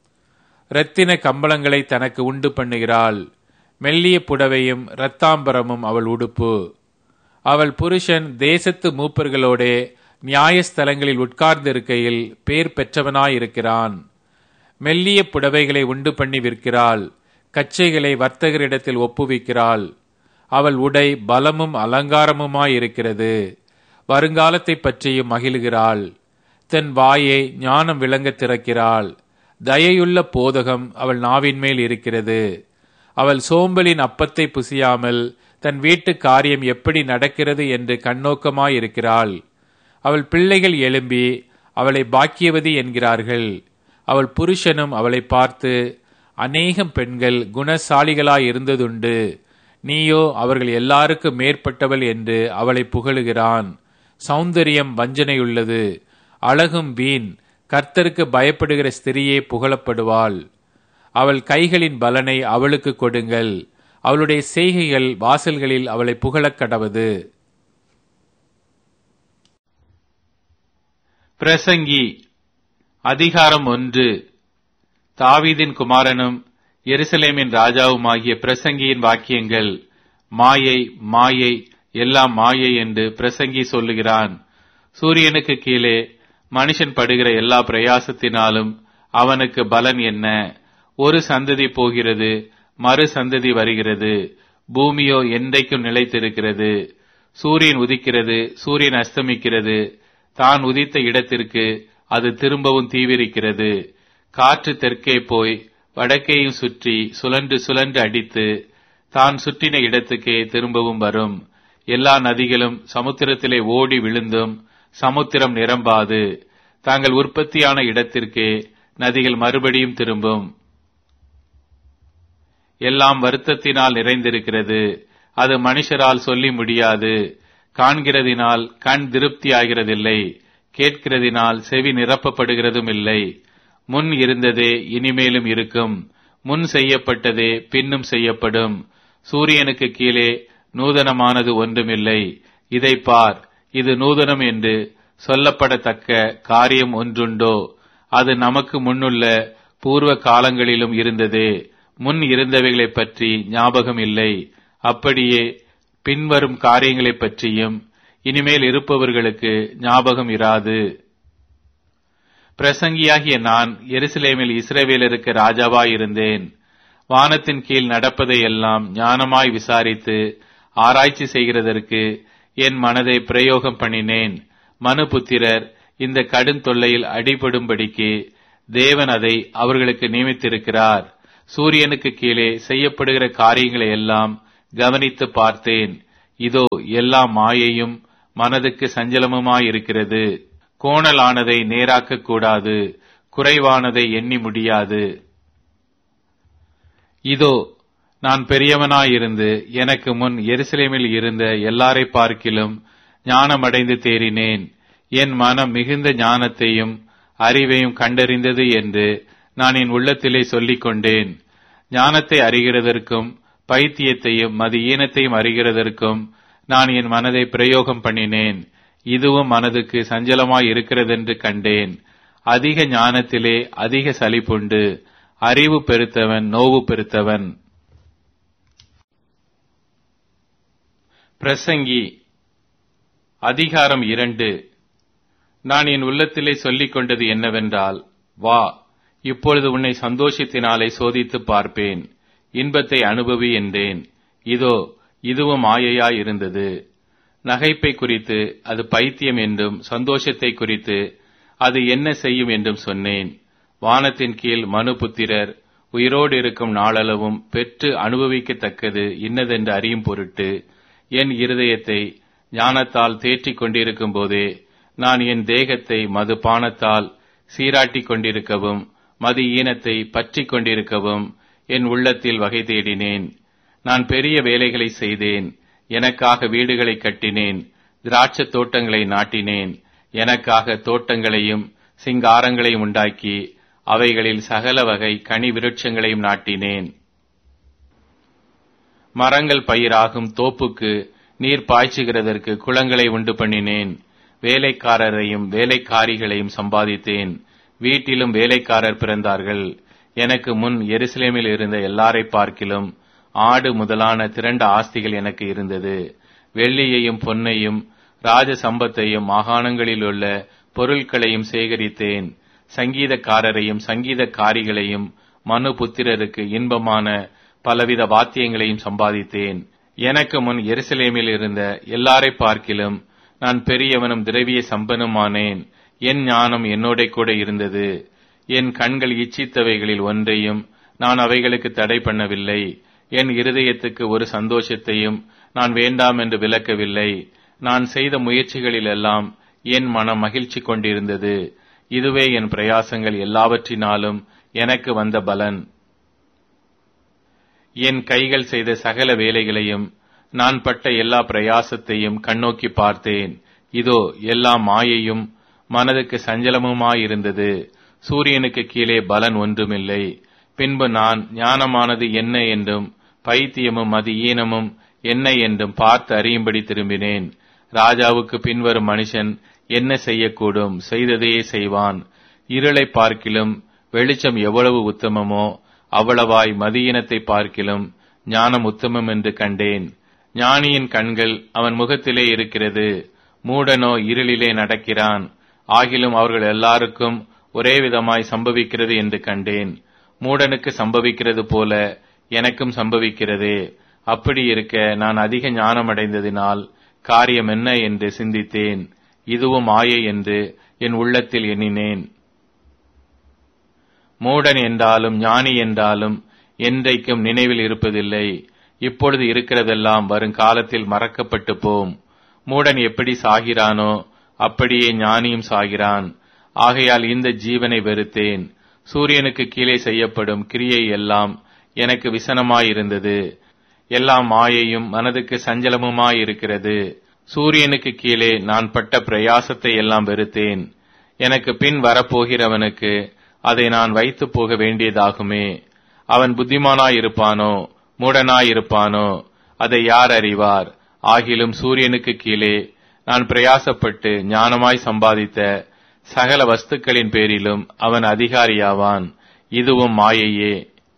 இரத்தின கம்பளங்களை தனக்கு உண்டு பண்ணுகிறாள் மெல்லிய புடவையும் இரத்தாம்பரமும் அவள் உடுப்பு அவள் புருஷன் தேசத்து மூப்பர்களோடே நியாயஸ்தலங்களில் உட்கார்ந்திருக்கையில் பேர் பெற்றவனாயிருக்கிறான் மெல்லிய புடவைகளை உண்டு பண்ணி விற்கிறாள் கச்சைகளை வர்த்தகரிடத்தில் ஒப்புவிக்கிறாள் அவள் உடை பலமும் அலங்காரமுமாயிருக்கிறது வருங்காலத்தை பற்றியும் மகிழ்கிறாள் தன் வாயை ஞானம் விளங்க திறக்கிறாள் தயையுள்ள போதகம் அவள் நாவின் மேல் இருக்கிறது அவள் சோம்பலின் அப்பத்தை புசியாமல் தன் வீட்டு காரியம் எப்படி நடக்கிறது என்று கண்ணோக்கமாயிருக்கிறாள் அவள் பிள்ளைகள் எழும்பி அவளை பாக்கியவதி என்கிறார்கள் அவள் புருஷனும் அவளை பார்த்து அநேகம் பெண்கள் குணசாலிகளாய் இருந்ததுண்டு நீயோ அவர்கள் எல்லாருக்கும் மேற்பட்டவள் என்று அவளை புகழுகிறான் சௌந்தரியம் வஞ்சனையுள்ளது அழகும் வீண் கர்த்தருக்கு பயப்படுகிற ஸ்திரியே புகழப்படுவாள் அவள் கைகளின் பலனை அவளுக்கு கொடுங்கள் அவளுடைய செய்கைகள் வாசல்களில் அவளை புகழக் கடவது பிரசங்கி அதிகாரம் ஒன்று தாவீதின் குமாரனும் எருசலேமின் ராஜாவுமாகிய பிரசங்கியின் வாக்கியங்கள் மாயை மாயை எல்லாம் மாயை என்று பிரசங்கி சொல்லுகிறான் சூரியனுக்கு கீழே மனுஷன் படுகிற எல்லா பிரயாசத்தினாலும் அவனுக்கு பலன் என்ன ஒரு சந்ததி போகிறது மறு சந்ததி வருகிறது பூமியோ என்றைக்கும் நிலைத்திருக்கிறது சூரியன் உதிக்கிறது சூரியன் அஸ்தமிக்கிறது தான் உதித்த இடத்திற்கு அது திரும்பவும் தீவிரிக்கிறது காற்று தெற்கே போய் வடக்கேயும் சுற்றி சுழன்று சுழன்று அடித்து தான் சுற்றின இடத்துக்கே திரும்பவும் வரும் எல்லா நதிகளும் சமுத்திரத்திலே ஓடி விழுந்தும் சமுத்திரம் நிரம்பாது தாங்கள் உற்பத்தியான இடத்திற்கே நதிகள் மறுபடியும் திரும்பும் எல்லாம் வருத்தத்தினால் நிறைந்திருக்கிறது அது மனுஷரால் சொல்லி முடியாது காண்கிறதினால் கண் திருப்தியாகிறதில்லை கேட்கிறதினால் செவி நிரப்பப்படுகிறதும் இல்லை முன் இருந்ததே இனிமேலும் இருக்கும் முன் செய்யப்பட்டதே பின்னும் செய்யப்படும் சூரியனுக்கு கீழே நூதனமானது ஒன்றுமில்லை இதை பார் இது நூதனம் என்று சொல்லப்படத்தக்க காரியம் ஒன்றுண்டோ அது நமக்கு முன்னுள்ள பூர்வ காலங்களிலும் இருந்ததே முன் இருந்தவைகளைப் பற்றி ஞாபகம் இல்லை அப்படியே பின்வரும் காரியங்களைப் பற்றியும் இனிமேல் இருப்பவர்களுக்கு ஞாபகம் இராது பிரசங்கியாகிய நான் எருசலேமில் இஸ்ரவேலருக்கு ராஜாவாயிருந்தேன் வானத்தின் கீழ் நடப்பதையெல்லாம் ஞானமாய் விசாரித்து ஆராய்ச்சி செய்கிறதற்கு என் மனதை பிரயோகம் பண்ணினேன் மனுபுத்திரர் இந்த கடும் தொல்லையில் அடிபடும்படிக்கு தேவன் அதை அவர்களுக்கு நியமித்திருக்கிறார் சூரியனுக்கு கீழே செய்யப்படுகிற காரியங்களை எல்லாம் கவனித்து பார்த்தேன் இதோ எல்லாம் மாயையும் மனதுக்கு சஞ்சலமுமாயிருக்கிறது கோணலானதை நேராக்க கூடாது குறைவானதை எண்ணி முடியாது இதோ நான் பெரியவனாயிருந்து எனக்கு முன் எருசலேமில் இருந்த எல்லாரை பார்க்கிலும் ஞானமடைந்து தேறினேன் என் மனம் மிகுந்த ஞானத்தையும் அறிவையும் கண்டறிந்தது என்று நான் என் உள்ளத்திலே சொல்லிக் கொண்டேன் ஞானத்தை அறிகிறதற்கும் பைத்தியத்தையும் மது ஈனத்தையும் அறிகிறதற்கும் நான் என் மனதை பிரயோகம் பண்ணினேன் இதுவும் மனதுக்கு சஞ்சலமாய் இருக்கிறதென்று கண்டேன் அதிக ஞானத்திலே அதிக சலிப்புண்டு அறிவு பெருத்தவன் நோவு பெருத்தவன் பிரசங்கி அதிகாரம் இரண்டு நான் என் உள்ளத்திலே சொல்லிக் கொண்டது என்னவென்றால் வா இப்பொழுது உன்னை சந்தோஷத்தினாலே சோதித்து பார்ப்பேன் இன்பத்தை அனுபவி என்றேன் இதோ இதுவும் மாயையாய் இருந்தது நகைப்பை குறித்து அது பைத்தியம் என்றும் சந்தோஷத்தை குறித்து அது என்ன செய்யும் என்றும் சொன்னேன் வானத்தின் கீழ் மனு புத்திரர் உயிரோடு இருக்கும் நாளளவும் பெற்று அனுபவிக்கத்தக்கது இன்னதென்று அறியும் பொருட்டு என் இருதயத்தை ஞானத்தால் தேற்றிக் கொண்டிருக்கும் போதே நான் என் தேகத்தை மது பானத்தால் சீராட்டிக் கொண்டிருக்கவும் மது ஈனத்தை பற்றிக் கொண்டிருக்கவும் என் உள்ளத்தில் வகை தேடினேன் நான் பெரிய வேலைகளை செய்தேன் எனக்காக வீடுகளை கட்டினேன் திராட்சத் தோட்டங்களை நாட்டினேன் எனக்காக தோட்டங்களையும் சிங்காரங்களையும் உண்டாக்கி அவைகளில் சகல வகை கனி விருட்சங்களையும் நாட்டினேன் மரங்கள் பயிராகும் தோப்புக்கு நீர் பாய்ச்சுகிறதற்கு குளங்களை உண்டு பண்ணினேன் வேலைக்காரரையும் வேலைக்காரிகளையும் சம்பாதித்தேன் வீட்டிலும் வேலைக்காரர் பிறந்தார்கள் எனக்கு முன் எருசலேமில் இருந்த எல்லாரை பார்க்கிலும் ஆடு முதலான திரண்ட ஆஸ்திகள் எனக்கு இருந்தது வெள்ளியையும் பொன்னையும் ராஜ சம்பத்தையும் மாகாணங்களில் உள்ள பொருட்களையும் சேகரித்தேன் சங்கீதக்காரரையும் சங்கீதக்காரிகளையும் மனு புத்திரருக்கு இன்பமான பலவித வாத்தியங்களையும் சம்பாதித்தேன் எனக்கு முன் எருசலேமில் இருந்த எல்லாரை பார்க்கிலும் நான் பெரியவனும் திரவிய சம்பனுமானேன் என் ஞானம் என்னோட கூட இருந்தது என் கண்கள் இச்சித்தவைகளில் ஒன்றையும் நான் அவைகளுக்கு தடை பண்ணவில்லை என் இருதயத்துக்கு ஒரு சந்தோஷத்தையும் நான் வேண்டாம் என்று விலக்கவில்லை நான் செய்த முயற்சிகளிலெல்லாம் என் மனம் மகிழ்ச்சி கொண்டிருந்தது இதுவே என் பிரயாசங்கள் எல்லாவற்றினாலும் எனக்கு வந்த பலன் என் கைகள் செய்த சகல வேலைகளையும் நான் பட்ட எல்லா பிரயாசத்தையும் கண்ணோக்கி பார்த்தேன் இதோ எல்லா மாயையும் மனதுக்கு சஞ்சலமுமாயிருந்தது சூரியனுக்கு கீழே பலன் ஒன்றுமில்லை பின்பு நான் ஞானமானது என்ன என்றும் பைத்தியமும் மதி ஈனமும் என்ன என்றும் பார்த்து அறியும்படி திரும்பினேன் ராஜாவுக்கு பின்வரும் மனுஷன் என்ன செய்யக்கூடும் செய்ததையே செய்வான் இருளை பார்க்கிலும் வெளிச்சம் எவ்வளவு உத்தமமோ அவ்வளவாய் மதியினத்தை பார்க்கிலும் ஞானம் உத்தமம் என்று கண்டேன் ஞானியின் கண்கள் அவன் முகத்திலே இருக்கிறது மூடனோ இருளிலே நடக்கிறான் ஆகிலும் அவர்கள் எல்லாருக்கும் ஒரே விதமாய் சம்பவிக்கிறது என்று கண்டேன் மூடனுக்கு சம்பவிக்கிறது போல எனக்கும் சம்பவிக்கிறதே அப்படி இருக்க நான் அதிக ஞானமடைந்ததினால் காரியம் என்ன என்று சிந்தித்தேன் இதுவும் ஆயை என்று என் உள்ளத்தில் எண்ணினேன் மூடன் என்றாலும் ஞானி என்றாலும் என்றைக்கும் நினைவில் இருப்பதில்லை இப்பொழுது இருக்கிறதெல்லாம் வருங்காலத்தில் மறக்கப்பட்டு போம் மூடன் எப்படி சாகிறானோ அப்படியே ஞானியும் சாகிறான் ஆகையால் இந்த ஜீவனை வெறுத்தேன் சூரியனுக்கு கீழே செய்யப்படும் கிரியை எல்லாம் எனக்கு விசனமாயிருந்தது எல்லாம் மாயையும் மனதுக்கு சஞ்சலமுமாயிருக்கிறது சூரியனுக்கு கீழே நான் பட்ட பிரயாசத்தை எல்லாம் வெறுத்தேன் எனக்கு பின் வரப்போகிறவனுக்கு அதை நான் வைத்து போக வேண்டியதாகுமே அவன் புத்திமானாயிருப்பானோ மூடனாயிருப்பானோ அதை யார் அறிவார் ஆகிலும் சூரியனுக்கு கீழே நான் பிரயாசப்பட்டு ஞானமாய் சம்பாதித்த சகல வஸ்துக்களின் பேரிலும் அவன் அதிகாரியாவான் இதுவும் மாயையே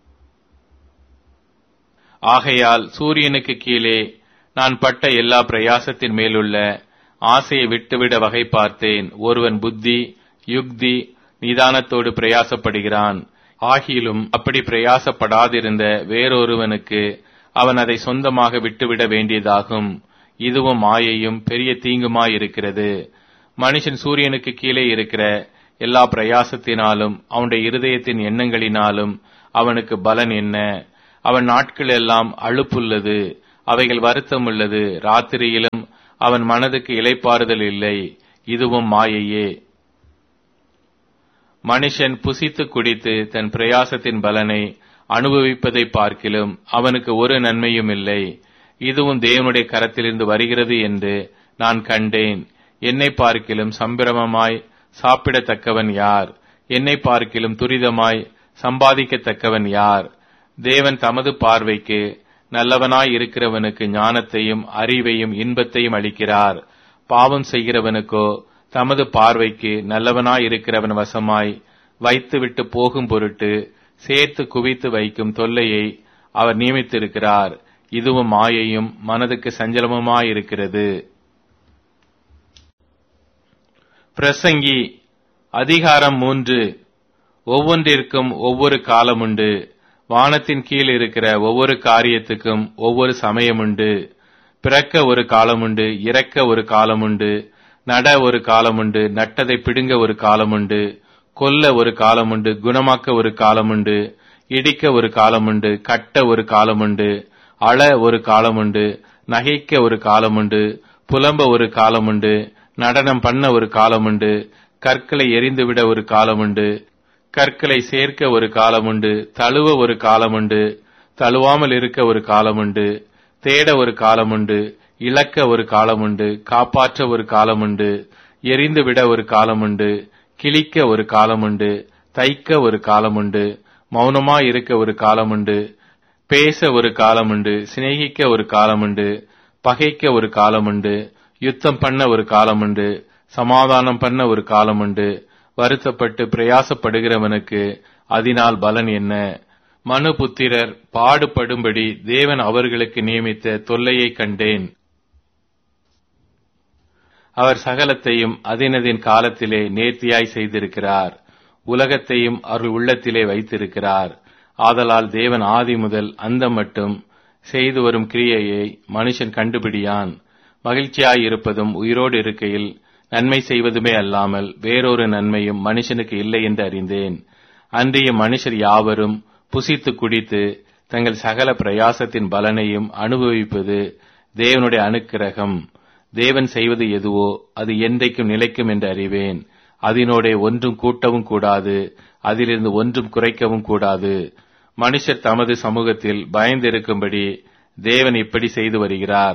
ஆகையால் சூரியனுக்கு கீழே நான் பட்ட எல்லா பிரயாசத்தின் மேலுள்ள ஆசையை விட்டுவிட வகை பார்த்தேன் ஒருவன் புத்தி யுக்தி நிதானத்தோடு பிரயாசப்படுகிறான் ஆகிலும் அப்படி பிரயாசப்படாதிருந்த வேறொருவனுக்கு அவன் அதை சொந்தமாக விட்டுவிட வேண்டியதாகும் இதுவும் மாயையும் பெரிய தீங்குமாயிருக்கிறது மனுஷன் சூரியனுக்கு கீழே இருக்கிற எல்லா பிரயாசத்தினாலும் அவனுடைய இருதயத்தின் எண்ணங்களினாலும் அவனுக்கு பலன் என்ன அவன் நாட்கள் எல்லாம் அழுப்புள்ளது அவைகள் வருத்தம் உள்ளது ராத்திரியிலும் அவன் மனதுக்கு இலைப்பாறுதல் இல்லை இதுவும் மாயையே மனுஷன் புசித்து குடித்து தன் பிரயாசத்தின் பலனை அனுபவிப்பதை பார்க்கிலும் அவனுக்கு ஒரு நன்மையும் இல்லை இதுவும் தேவனுடைய கரத்திலிருந்து வருகிறது என்று நான் கண்டேன் என்னை பார்க்கிலும் சம்பிரமமாய் சாப்பிடத்தக்கவன் யார் என்னை பார்க்கிலும் துரிதமாய் சம்பாதிக்கத்தக்கவன் யார் தேவன் தமது பார்வைக்கு நல்லவனாய் இருக்கிறவனுக்கு ஞானத்தையும் அறிவையும் இன்பத்தையும் அளிக்கிறார் பாவம் செய்கிறவனுக்கோ தமது பார்வைக்கு நல்லவனாய் இருக்கிறவன் வசமாய் வைத்துவிட்டு போகும் பொருட்டு சேர்த்து குவித்து வைக்கும் தொல்லையை அவர் நியமித்திருக்கிறார் இதுவும் மாயையும் மனதுக்கு சஞ்சலமுமாயிருக்கிறது பிரசங்கி அதிகாரம் மூன்று ஒவ்வொன்றிற்கும் ஒவ்வொரு காலமுண்டு வானத்தின் கீழ் இருக்கிற ஒவ்வொரு காரியத்துக்கும் ஒவ்வொரு சமயமுண்டு பிறக்க ஒரு காலமுண்டு இறக்க ஒரு காலமுண்டு நட ஒரு காலமுண்டு நட்டதை பிடுங்க ஒரு காலமுண்டு கொல்ல ஒரு காலமுண்டு குணமாக்க ஒரு காலமுண்டு இடிக்க ஒரு காலமுண்டு கட்ட ஒரு காலமுண்டு அழ ஒரு காலமுண்டு நகைக்க ஒரு காலமுண்டு புலம்ப ஒரு காலமுண்டு நடனம் பண்ண ஒரு காலமுண்டு கற்களை எரிந்துவிட ஒரு காலமுண்டு கற்களை சேர்க்க ஒரு காலமுண்டு தழுவ ஒரு காலமுண்டு தழுவாமல் இருக்க ஒரு காலமுண்டு தேட ஒரு காலமுண்டு இழக்க ஒரு காலமுண்டு காப்பாற்ற ஒரு காலமுண்டு எரிந்துவிட ஒரு காலமுண்டு கிழிக்க ஒரு காலமுண்டு தைக்க ஒரு காலமுண்டு மௌனமாய் இருக்க ஒரு காலமுண்டு பேச ஒரு காலமுண்டு சிநேகிக்க ஒரு காலமுண்டு பகைக்க ஒரு காலமுண்டு யுத்தம் பண்ண ஒரு காலமுண்டு சமாதானம் பண்ண ஒரு காலமுண்டு வருத்தப்பட்டு பிரயாசப்படுகிறவனுக்கு அதனால் பலன் என்ன மனு புத்திரர் பாடுபடும்படி தேவன் அவர்களுக்கு நியமித்த தொல்லையை கண்டேன் அவர் சகலத்தையும் அதினதின் காலத்திலே நேர்த்தியாய் செய்திருக்கிறார் உலகத்தையும் அவர்கள் உள்ளத்திலே வைத்திருக்கிறார் ஆதலால் தேவன் ஆதி முதல் அந்த மட்டும் செய்து வரும் கிரியையை மனுஷன் கண்டுபிடியான் மகிழ்ச்சியாய் இருப்பதும் உயிரோடு இருக்கையில் நன்மை செய்வதுமே அல்லாமல் வேறொரு நன்மையும் மனுஷனுக்கு இல்லை என்று அறிந்தேன் அன்றைய மனுஷர் யாவரும் புசித்து குடித்து தங்கள் சகல பிரயாசத்தின் பலனையும் அனுபவிப்பது தேவனுடைய அனுக்கிரகம் தேவன் செய்வது எதுவோ அது என்றைக்கும் நிலைக்கும் என்று அறிவேன் அதனோடே ஒன்றும் கூட்டவும் கூடாது அதிலிருந்து ஒன்றும் குறைக்கவும் கூடாது மனுஷர் தமது சமூகத்தில் பயந்திருக்கும்படி தேவன் இப்படி செய்து வருகிறார்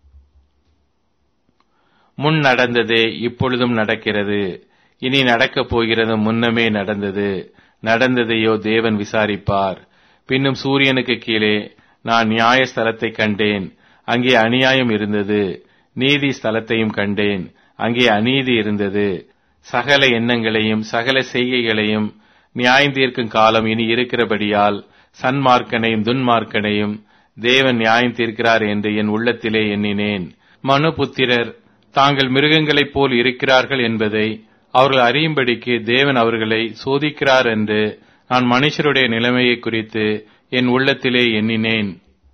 முன் நடந்ததே இப்பொழுதும் நடக்கிறது இனி நடக்கப் போகிறது முன்னமே நடந்தது நடந்ததையோ தேவன் விசாரிப்பார் பின்னும் சூரியனுக்கு கீழே நான் நியாய ஸ்தலத்தை கண்டேன் அங்கே அநியாயம் இருந்தது நீதி ஸ்தலத்தையும் கண்டேன் அங்கே அநீதி இருந்தது சகல எண்ணங்களையும் சகல செய்கைகளையும் நியாயம் காலம் இனி இருக்கிறபடியால் சன்மார்க்கனையும் துன்மார்க்கனையும் தேவன் நியாயம் தீர்க்கிறார் என்று என் உள்ளத்திலே எண்ணினேன் மனு புத்திரர் தாங்கள் மிருகங்களைப் போல் இருக்கிறார்கள் என்பதை அவர்கள் அறியும்படிக்கு தேவன் அவர்களை சோதிக்கிறார் என்று நான் மனுஷருடைய நிலைமையை குறித்து என் உள்ளத்திலே எண்ணினேன்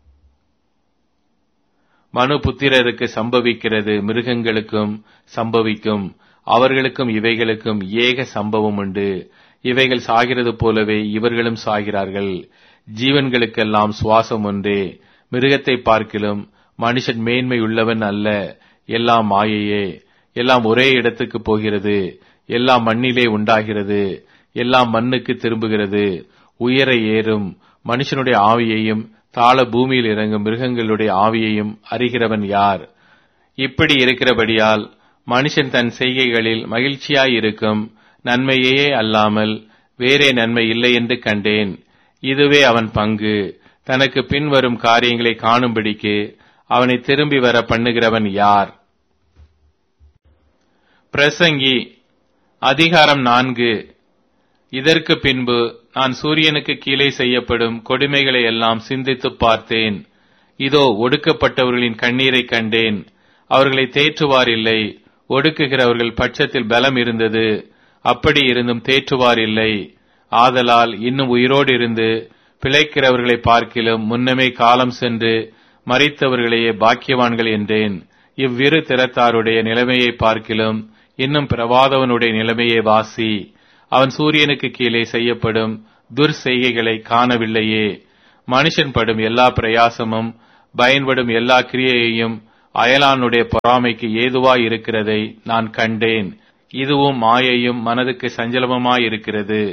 மனு புத்திரருக்கு சம்பவிக்கிறது மிருகங்களுக்கும் சம்பவிக்கும் அவர்களுக்கும் இவைகளுக்கும் ஏக சம்பவம் உண்டு இவைகள் சாகிறது போலவே இவர்களும் சாகிறார்கள் ஜீவன்களுக்கெல்லாம் சுவாசம் ஒன்றே மிருகத்தை பார்க்கிலும் மனுஷன் மேன்மை உள்ளவன் அல்ல எல்லாம் மாயையே எல்லாம் ஒரே இடத்துக்கு போகிறது எல்லாம் மண்ணிலே உண்டாகிறது எல்லாம் மண்ணுக்கு திரும்புகிறது உயர ஏறும் மனுஷனுடைய ஆவியையும் தாழ பூமியில் இறங்கும் மிருகங்களுடைய ஆவியையும் அறிகிறவன் யார் இப்படி இருக்கிறபடியால் மனுஷன் தன் செய்கைகளில் மகிழ்ச்சியாயிருக்கும் நன்மையே அல்லாமல் வேறே நன்மை இல்லை என்று கண்டேன் இதுவே அவன் பங்கு தனக்கு பின்வரும் காரியங்களை காணும்படிக்கு அவனை திரும்பி வர பண்ணுகிறவன் யார் பிரசங்கி அதிகாரம் நான்கு இதற்கு பின்பு நான் சூரியனுக்கு கீழே செய்யப்படும் கொடுமைகளை எல்லாம் சிந்தித்து பார்த்தேன் இதோ ஒடுக்கப்பட்டவர்களின் கண்ணீரை கண்டேன் அவர்களை தேற்றுவார் இல்லை ஒடுக்குகிறவர்கள் பட்சத்தில் பலம் இருந்தது அப்படி இருந்தும் தேற்றுவார் இல்லை ஆதலால் இன்னும் உயிரோடு இருந்து பிழைக்கிறவர்களை பார்க்கிலும் முன்னமே காலம் சென்று மறித்தவர்களையே பாக்கியவான்கள் என்றேன் இவ்விரு திறத்தாருடைய நிலைமையை பார்க்கிலும் இன்னும் பிரவாதவனுடைய நிலைமையை வாசி அவன் சூரியனுக்கு கீழே செய்யப்படும் துர்செய்கைகளை காணவில்லையே மனுஷன் படும் எல்லா பிரயாசமும் பயன்படும் எல்லா கிரியையையும் அயலானுடைய பொறாமைக்கு ஏதுவாய் இருக்கிறதை நான் கண்டேன் இதுவும் மாயையும் மனதுக்கு சஞ்சலமுமாயிருக்கிறது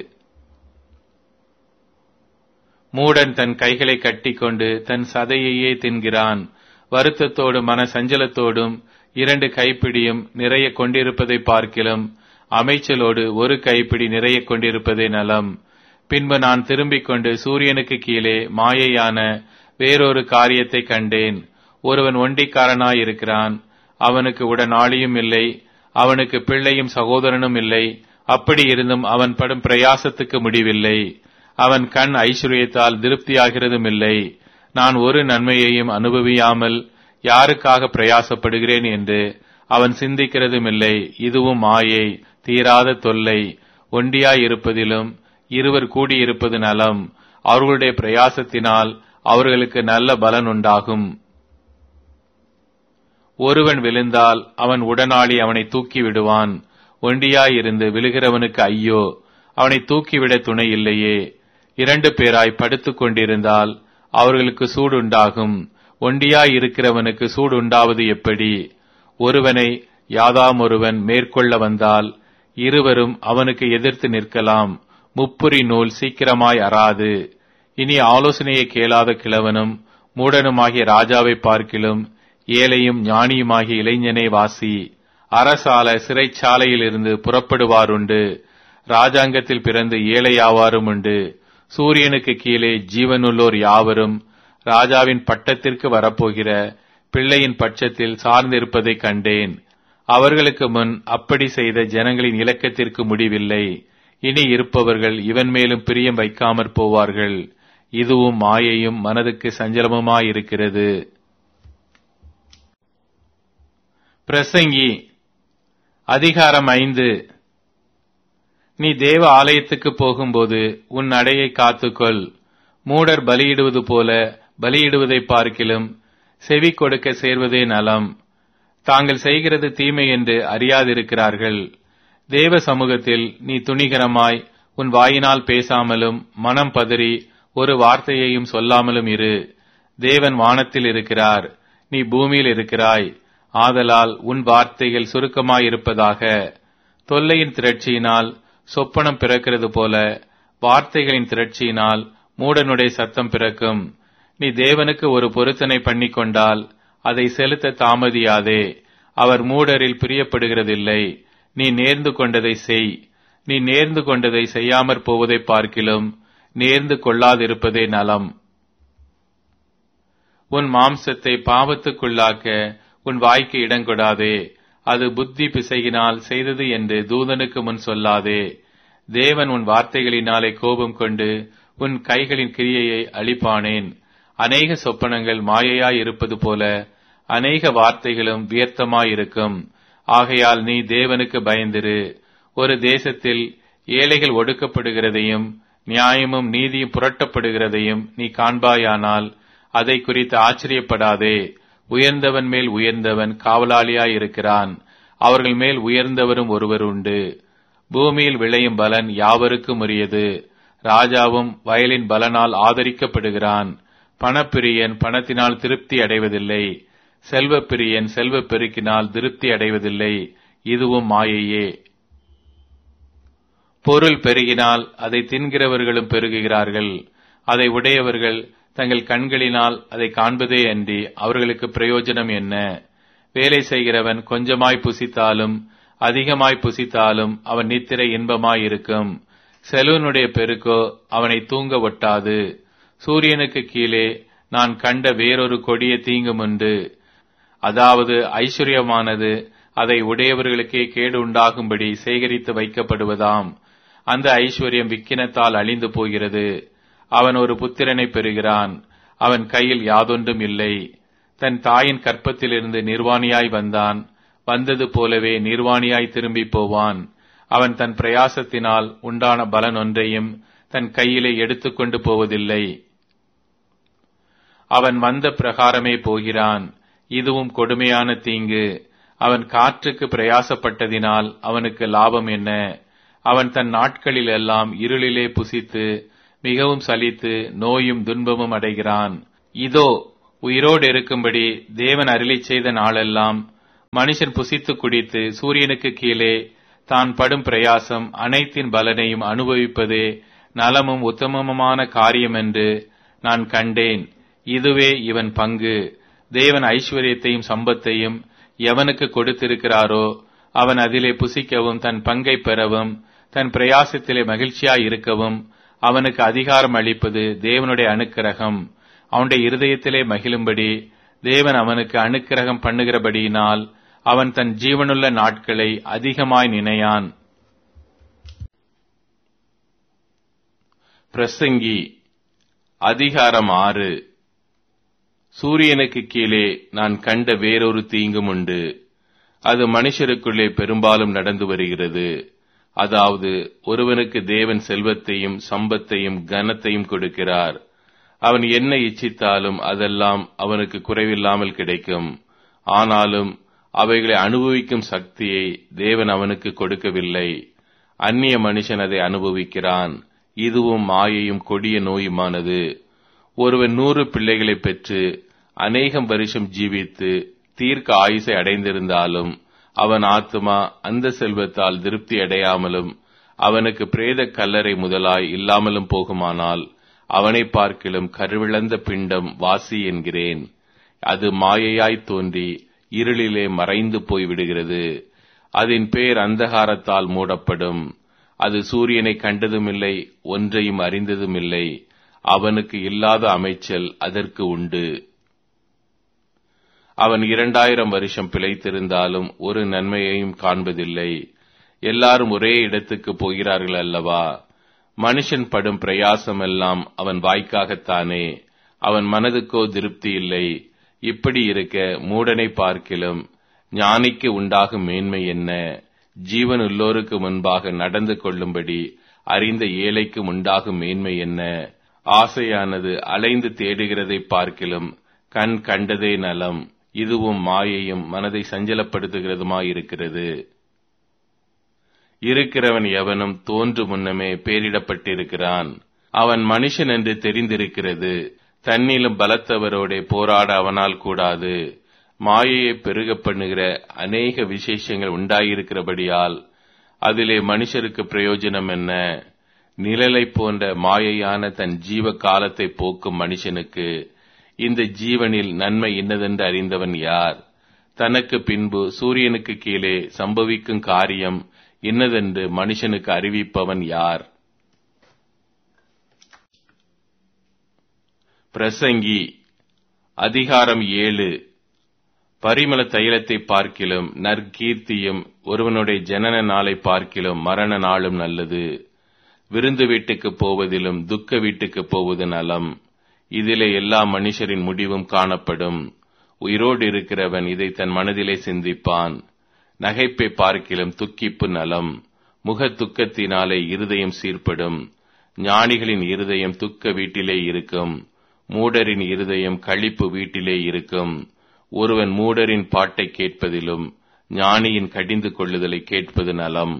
மூடன் தன் கைகளை கட்டிக்கொண்டு தன் சதையையே தின்கிறான் வருத்தத்தோடும் மன சஞ்சலத்தோடும் இரண்டு கைப்பிடியும் நிறைய கொண்டிருப்பதை பார்க்கிலும் அமைச்சலோடு ஒரு கைப்பிடி நிறைய கொண்டிருப்பதே நலம் பின்பு நான் திரும்பிக் கொண்டு சூரியனுக்கு கீழே மாயையான வேறொரு காரியத்தை கண்டேன் ஒருவன் ஒண்டிக்காரனாயிருக்கிறான் அவனுக்கு உடனாளியும் இல்லை அவனுக்கு பிள்ளையும் சகோதரனும் இல்லை அப்படி இருந்தும் அவன் படும் பிரயாசத்துக்கு முடிவில்லை அவன் கண் ஐஸ்வர்யத்தால் திருப்தியாகிறதும் இல்லை நான் ஒரு நன்மையையும் அனுபவியாமல் யாருக்காக பிரயாசப்படுகிறேன் என்று அவன் சிந்திக்கிறதும் இல்லை இதுவும் மாயை தீராத தொல்லை ஒண்டியாயிருப்பதிலும் இருவர் கூடியிருப்பது நலம் அவர்களுடைய பிரயாசத்தினால் அவர்களுக்கு நல்ல பலன் உண்டாகும் ஒருவன் விழுந்தால் அவன் உடனாளி அவனை தூக்கி விடுவான் ஒண்டியாயிருந்து விழுகிறவனுக்கு ஐயோ அவனை தூக்கிவிட துணை இல்லையே இரண்டு பேராய் படுத்துக் கொண்டிருந்தால் அவர்களுக்கு சூடு உண்டாகும் ஒண்டியாய் இருக்கிறவனுக்கு சூடு உண்டாவது எப்படி ஒருவனை யாதாம் ஒருவன் மேற்கொள்ள வந்தால் இருவரும் அவனுக்கு எதிர்த்து நிற்கலாம் முப்புரி நூல் சீக்கிரமாய் அறாது இனி ஆலோசனையை கேளாத கிழவனும் மூடனுமாகிய ராஜாவை பார்க்கிலும் ஏழையும் ஞானியுமாகிய இளைஞனை வாசி அரசால சிறைச்சாலையில் இருந்து புறப்படுவாருண்டு ராஜாங்கத்தில் பிறந்து ஏழையாவாரும் உண்டு சூரியனுக்கு கீழே ஜீவனுள்ளோர் யாவரும் ராஜாவின் பட்டத்திற்கு வரப்போகிற பிள்ளையின் பட்சத்தில் சார்ந்திருப்பதை கண்டேன் அவர்களுக்கு முன் அப்படி செய்த ஜனங்களின் இலக்கத்திற்கு முடிவில்லை இனி இருப்பவர்கள் இவன் மேலும் பிரியம் வைக்காமற் போவார்கள் இதுவும் மாயையும் மனதுக்கு சஞ்சலமுமாயிருக்கிறது பிரசங்கி அதிகாரம் ஐந்து நீ தேவ ஆலயத்துக்கு போகும்போது உன் நடையை காத்துக்கொள் மூடர் பலியிடுவது போல பலியிடுவதை பார்க்கிலும் செவி கொடுக்க சேர்வதே நலம் தாங்கள் செய்கிறது தீமை என்று அறியாதிருக்கிறார்கள் தேவ சமூகத்தில் நீ துணிகரமாய் உன் வாயினால் பேசாமலும் மனம் பதறி ஒரு வார்த்தையையும் சொல்லாமலும் இரு தேவன் வானத்தில் இருக்கிறார் நீ பூமியில் இருக்கிறாய் ஆதலால் உன் வார்த்தைகள் சுருக்கமாயிருப்பதாக தொல்லையின் திரட்சியினால் சொப்பனம் பிறக்கிறது போல வார்த்தைகளின் திரட்சியினால் மூடனுடைய சத்தம் பிறக்கும் நீ தேவனுக்கு ஒரு பொருத்தனை பண்ணிக்கொண்டால் அதை செலுத்த தாமதியாதே அவர் மூடரில் பிரியப்படுகிறதில்லை நீ நேர்ந்து கொண்டதை செய் நீ நேர்ந்து கொண்டதை செய்யாமற் போவதை பார்க்கிலும் நேர்ந்து கொள்ளாதிருப்பதே நலம் உன் மாம்சத்தை பாவத்துக்குள்ளாக்க உன் வாய்க்கு இடங்கொடாதே அது புத்தி பிசையினால் செய்தது என்று தூதனுக்கு முன் சொல்லாதே தேவன் உன் வார்த்தைகளினாலே கோபம் கொண்டு உன் கைகளின் கிரியையை அழிப்பானேன் அநேக சொப்பனங்கள் மாயையாய் இருப்பது போல அநேக வார்த்தைகளும் வியர்த்தமாயிருக்கும் ஆகையால் நீ தேவனுக்கு பயந்திரு ஒரு தேசத்தில் ஏழைகள் ஒடுக்கப்படுகிறதையும் நியாயமும் நீதியும் புரட்டப்படுகிறதையும் நீ காண்பாயானால் அதை குறித்து ஆச்சரியப்படாதே உயர்ந்தவன் மேல் உயர்ந்தவன் காவலாளியாயிருக்கிறான் அவர்கள் மேல் உயர்ந்தவரும் ஒருவர் உண்டு பூமியில் விளையும் பலன் யாவருக்கும் உரியது ராஜாவும் வயலின் பலனால் ஆதரிக்கப்படுகிறான் பணப்பிரியன் பணத்தினால் திருப்தி அடைவதில்லை செல்வப்பிரியன் செல்வப் பெருக்கினால் திருப்தி அடைவதில்லை இதுவும் மாயையே பொருள் பெருகினால் அதை தின்கிறவர்களும் பெருகுகிறார்கள் அதை உடையவர்கள் தங்கள் கண்களினால் அதை காண்பதே அன்றி அவர்களுக்கு பிரயோஜனம் என்ன வேலை செய்கிறவன் கொஞ்சமாய் புசித்தாலும் அதிகமாய் புசித்தாலும் அவன் நித்திரை இன்பமாயிருக்கும் செலவனுடைய பெருக்கோ அவனை தூங்க ஒட்டாது சூரியனுக்கு கீழே நான் கண்ட வேறொரு கொடிய தீங்கும் உண்டு அதாவது ஐஸ்வர்யமானது அதை உடையவர்களுக்கே கேடு உண்டாகும்படி சேகரித்து வைக்கப்படுவதாம் அந்த ஐஸ்வர்யம் விக்கினத்தால் அழிந்து போகிறது அவன் ஒரு புத்திரனை பெறுகிறான் அவன் கையில் யாதொன்றும் இல்லை தன் தாயின் கற்பத்திலிருந்து நிர்வாணியாய் வந்தான் வந்தது போலவே நிர்வாணியாய் திரும்பி போவான் அவன் தன் பிரயாசத்தினால் உண்டான பலன் ஒன்றையும் தன் கையிலே எடுத்துக்கொண்டு போவதில்லை அவன் வந்த பிரகாரமே போகிறான் இதுவும் கொடுமையான தீங்கு அவன் காற்றுக்கு பிரயாசப்பட்டதினால் அவனுக்கு லாபம் என்ன அவன் தன் நாட்களில் எல்லாம் இருளிலே புசித்து மிகவும் சலித்து நோயும் துன்பமும் அடைகிறான் இதோ உயிரோடு இருக்கும்படி தேவன் அருளி செய்த நாளெல்லாம் மனுஷன் புசித்து குடித்து சூரியனுக்கு கீழே தான் படும் பிரயாசம் அனைத்தின் பலனையும் அனுபவிப்பதே நலமும் உத்தமமுமான காரியம் என்று நான் கண்டேன் இதுவே இவன் பங்கு தேவன் ஐஸ்வர்யத்தையும் சம்பத்தையும் எவனுக்கு கொடுத்திருக்கிறாரோ அவன் அதிலே புசிக்கவும் தன் பங்கை பெறவும் தன் பிரயாசத்திலே மகிழ்ச்சியாய் இருக்கவும் அவனுக்கு அதிகாரம் அளிப்பது தேவனுடைய அனுக்கிரகம் அவனுடைய இருதயத்திலே மகிழும்படி தேவன் அவனுக்கு அனுக்கிரகம் பண்ணுகிறபடியினால் அவன் தன் ஜீவனுள்ள நாட்களை அதிகமாய் நினையான் பிரசங்கி அதிகாரம் ஆறு சூரியனுக்கு கீழே நான் கண்ட வேறொரு தீங்கும் உண்டு அது மனுஷருக்குள்ளே பெரும்பாலும் நடந்து வருகிறது அதாவது ஒருவனுக்கு தேவன் செல்வத்தையும் சம்பத்தையும் கனத்தையும் கொடுக்கிறார் அவன் என்ன இச்சித்தாலும் அதெல்லாம் அவனுக்கு குறைவில்லாமல் கிடைக்கும் ஆனாலும் அவைகளை அனுபவிக்கும் சக்தியை தேவன் அவனுக்கு கொடுக்கவில்லை அந்நிய மனுஷன் அதை அனுபவிக்கிறான் இதுவும் மாயையும் கொடிய நோயுமானது ஒருவன் நூறு பிள்ளைகளை பெற்று அநேகம் வருஷம் ஜீவித்து தீர்க்க ஆயுசை அடைந்திருந்தாலும் அவன் ஆத்மா அந்த செல்வத்தால் திருப்தி அடையாமலும் அவனுக்கு பிரேத கல்லறை முதலாய் இல்லாமலும் போகுமானால் அவனை பார்க்கிலும் கருவிழந்த பிண்டம் வாசி என்கிறேன் அது மாயையாய் தோன்றி இருளிலே மறைந்து போய் விடுகிறது அதன் பேர் அந்தகாரத்தால் மூடப்படும் அது சூரியனை கண்டதுமில்லை ஒன்றையும் அறிந்ததுமில்லை அவனுக்கு இல்லாத அமைச்சல் அதற்கு உண்டு அவன் இரண்டாயிரம் வருஷம் பிழைத்திருந்தாலும் ஒரு நன்மையையும் காண்பதில்லை எல்லாரும் ஒரே இடத்துக்கு போகிறார்கள் அல்லவா மனுஷன் படும் பிரயாசம் எல்லாம் அவன் வாய்க்காகத்தானே அவன் மனதுக்கோ திருப்தி இல்லை இப்படி இருக்க மூடனை பார்க்கிலும் ஞானிக்கு உண்டாகும் மேன்மை என்ன ஜீவன் உள்ளோருக்கு முன்பாக நடந்து கொள்ளும்படி அறிந்த ஏழைக்கு உண்டாகும் மேன்மை என்ன ஆசையானது அலைந்து தேடுகிறதை பார்க்கிலும் கண் கண்டதே நலம் இதுவும் மாயையும் மனதை சஞ்சலப்படுத்துகிறதுமாயிருக்கிறது இருக்கிறவன் எவனும் தோன்று முன்னமே பேரிடப்பட்டிருக்கிறான் அவன் மனுஷன் என்று தெரிந்திருக்கிறது தன்னிலும் பலத்தவரோடே போராட அவனால் கூடாது மாயையை பெருக பண்ணுகிற அநேக விசேஷங்கள் உண்டாயிருக்கிறபடியால் அதிலே மனுஷருக்கு பிரயோஜனம் என்ன நிழலை போன்ற மாயையான தன் ஜீவ காலத்தை போக்கும் மனுஷனுக்கு இந்த ஜீவனில் நன்மை இன்னதென்று அறிந்தவன் யார் தனக்கு பின்பு சூரியனுக்கு கீழே சம்பவிக்கும் காரியம் இன்னதென்று மனுஷனுக்கு அறிவிப்பவன் யார் பிரசங்கி அதிகாரம் ஏழு பரிமள தைலத்தை பார்க்கிலும் நற்கீர்த்தியும் ஒருவனுடைய ஜனன நாளை பார்க்கிலும் மரண நாளும் நல்லது விருந்து வீட்டுக்கு போவதிலும் துக்க வீட்டுக்கு போவது நலம் இதிலே எல்லா மனுஷரின் முடிவும் காணப்படும் உயிரோடு இருக்கிறவன் இதை தன் மனதிலே சிந்திப்பான் நகைப்பை பார்க்கிலும் துக்கிப்பு நலம் முக துக்கத்தினாலே இருதயம் சீர்படும் ஞானிகளின் இருதயம் துக்க வீட்டிலே இருக்கும் மூடரின் இருதயம் களிப்பு வீட்டிலே இருக்கும் ஒருவன் மூடரின் பாட்டை கேட்பதிலும் ஞானியின் கடிந்து கொள்ளுதலை கேட்பது நலம்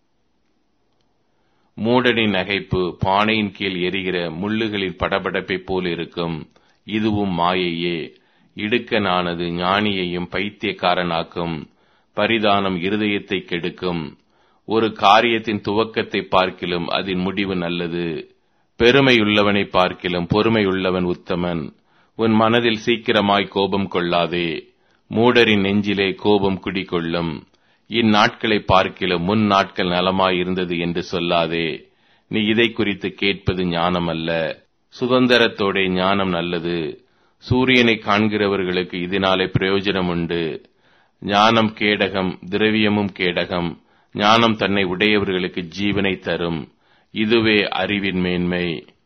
மூடனின் நகைப்பு பானையின் கீழ் எரிகிற முள்ளுகளின் படபடப்பை போல் இருக்கும் இதுவும் மாயையே இடுக்கனானது ஞானியையும் பைத்தியக்காரனாக்கும் பரிதானம் இருதயத்தை கெடுக்கும் ஒரு காரியத்தின் துவக்கத்தை பார்க்கிலும் அதன் முடிவு நல்லது பெருமையுள்ளவனை பார்க்கிலும் பொறுமையுள்ளவன் உத்தமன் உன் மனதில் சீக்கிரமாய் கோபம் கொள்ளாதே மூடரின் நெஞ்சிலே கோபம் குடிகொள்ளும் இந்நாட்களை பார்க்கிலும் முன் நாட்கள் நலமாய் இருந்தது என்று சொல்லாதே நீ இதை குறித்து கேட்பது ஞானம் அல்ல சுதந்திரத்தோட ஞானம் நல்லது சூரியனை காண்கிறவர்களுக்கு இதனாலே பிரயோஜனம் உண்டு ஞானம் கேடகம் திரவியமும் கேடகம் ஞானம் தன்னை உடையவர்களுக்கு ஜீவனை தரும் இதுவே அறிவின் மேன்மை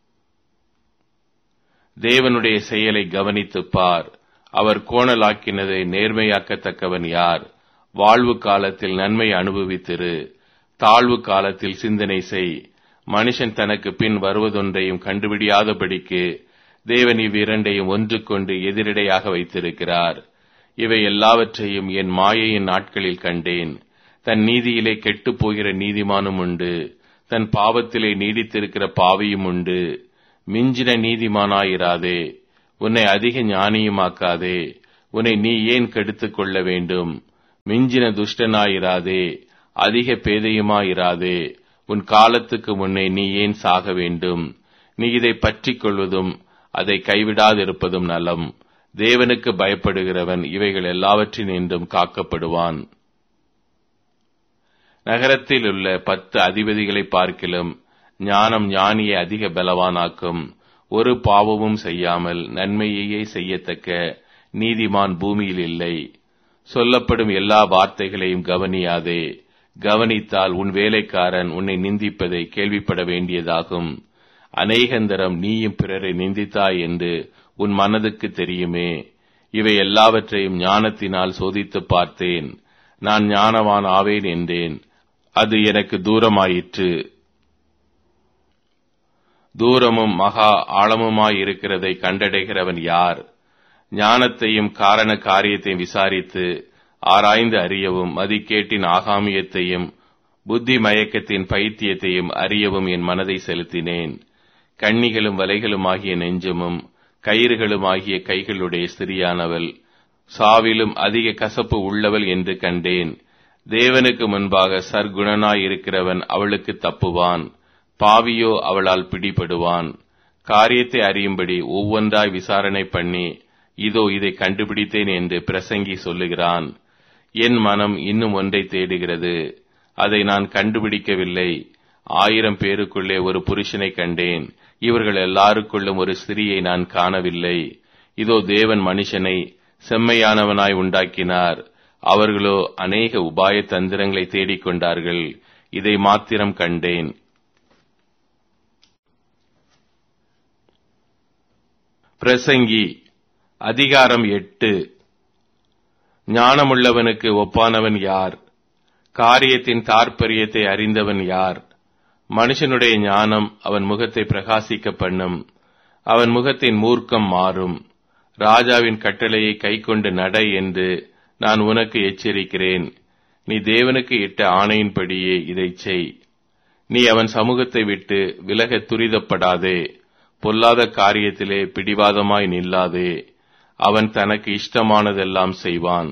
தேவனுடைய செயலை கவனித்துப் பார் அவர் கோணலாக்கினதை நேர்மையாக்கத்தக்கவன் யார் வாழ்வு காலத்தில் நன்மை அனுபவித்திரு தாழ்வு காலத்தில் சிந்தனை செய் மனுஷன் தனக்கு பின் வருவதொன்றையும் கண்டுபிடியாதபடிக்கு தேவன் இவ்விரண்டையும் ஒன்று கொண்டு எதிரிடையாக வைத்திருக்கிறார் இவை எல்லாவற்றையும் என் மாயையின் நாட்களில் கண்டேன் தன் நீதியிலே கெட்டுப் போகிற நீதிமானும் உண்டு தன் பாவத்திலே நீடித்திருக்கிற பாவியும் உண்டு மிஞ்சின நீதிமானாயிராதே உன்னை அதிக ஞானியுமாக்காதே உன்னை நீ ஏன் கெடுத்துக் கொள்ள வேண்டும் மிஞ்சின துஷ்டனாயிராதே அதிக பேதையுமாயிராதே உன் காலத்துக்கு முன்னே நீ ஏன் சாக வேண்டும் நீ இதை பற்றிக் கொள்வதும் அதை கைவிடாதிருப்பதும் நலம் தேவனுக்கு பயப்படுகிறவன் இவைகள் எல்லாவற்றினின்றும் காக்கப்படுவான் நகரத்தில் உள்ள பத்து அதிபதிகளை பார்க்கிலும் ஞானம் ஞானியை அதிக பலவானாக்கும் ஒரு பாவமும் செய்யாமல் நன்மையையே செய்யத்தக்க நீதிமான் பூமியில் இல்லை சொல்லப்படும் எல்லா வார்த்தைகளையும் கவனியாதே கவனித்தால் உன் வேலைக்காரன் உன்னை நிந்திப்பதை கேள்விப்பட வேண்டியதாகும் அநேகந்தரம் நீயும் பிறரை நிந்தித்தாய் என்று உன் மனதுக்கு தெரியுமே இவை எல்லாவற்றையும் ஞானத்தினால் சோதித்து பார்த்தேன் நான் ஞானவான் ஆவேன் என்றேன் அது எனக்கு தூரமாயிற்று தூரமும் மகா ஆழமுமாயிருக்கிறதை கண்டடைகிறவன் யார் ஞானத்தையும் காரண காரியத்தையும் விசாரித்து ஆராய்ந்து அறியவும் மதிக்கேட்டின் ஆகாமியத்தையும் புத்தி மயக்கத்தின் பைத்தியத்தையும் அறியவும் என் மனதை செலுத்தினேன் கண்ணிகளும் வலைகளுமாகிய நெஞ்சமும் கயிறுகளுமாகிய கைகளுடைய ஸ்திரியானவள் சாவிலும் அதிக கசப்பு உள்ளவள் என்று கண்டேன் தேவனுக்கு முன்பாக சர்க்குணனாயிருக்கிறவன் அவளுக்கு தப்புவான் பாவியோ அவளால் பிடிபடுவான் காரியத்தை அறியும்படி ஒவ்வொன்றாய் விசாரணை பண்ணி இதோ இதை கண்டுபிடித்தேன் என்று பிரசங்கி சொல்லுகிறான் என் மனம் இன்னும் ஒன்றை தேடுகிறது அதை நான் கண்டுபிடிக்கவில்லை ஆயிரம் பேருக்குள்ளே ஒரு புருஷனை கண்டேன் இவர்கள் எல்லாருக்குள்ளும் ஒரு ஸ்திரியை நான் காணவில்லை இதோ தேவன் மனுஷனை செம்மையானவனாய் உண்டாக்கினார் அவர்களோ அநேக உபாய தந்திரங்களை தேடிக்கொண்டார்கள் இதை மாத்திரம் கண்டேன் பிரசங்கி அதிகாரம் எட்டு ஞானமுள்ளவனுக்கு ஒப்பானவன் யார் காரியத்தின் தாற்பரியத்தை அறிந்தவன் யார் மனுஷனுடைய ஞானம் அவன் முகத்தை பிரகாசிக்க பண்ணும் அவன் முகத்தின் மூர்க்கம் மாறும் ராஜாவின் கட்டளையை கைக்கொண்டு நட என்று நான் உனக்கு எச்சரிக்கிறேன் நீ தேவனுக்கு இட்ட ஆணையின்படியே இதைச் செய் நீ அவன் சமூகத்தை விட்டு விலக துரிதப்படாதே பொல்லாத காரியத்திலே பிடிவாதமாய் நில்லாதே அவன் தனக்கு இஷ்டமானதெல்லாம் செய்வான்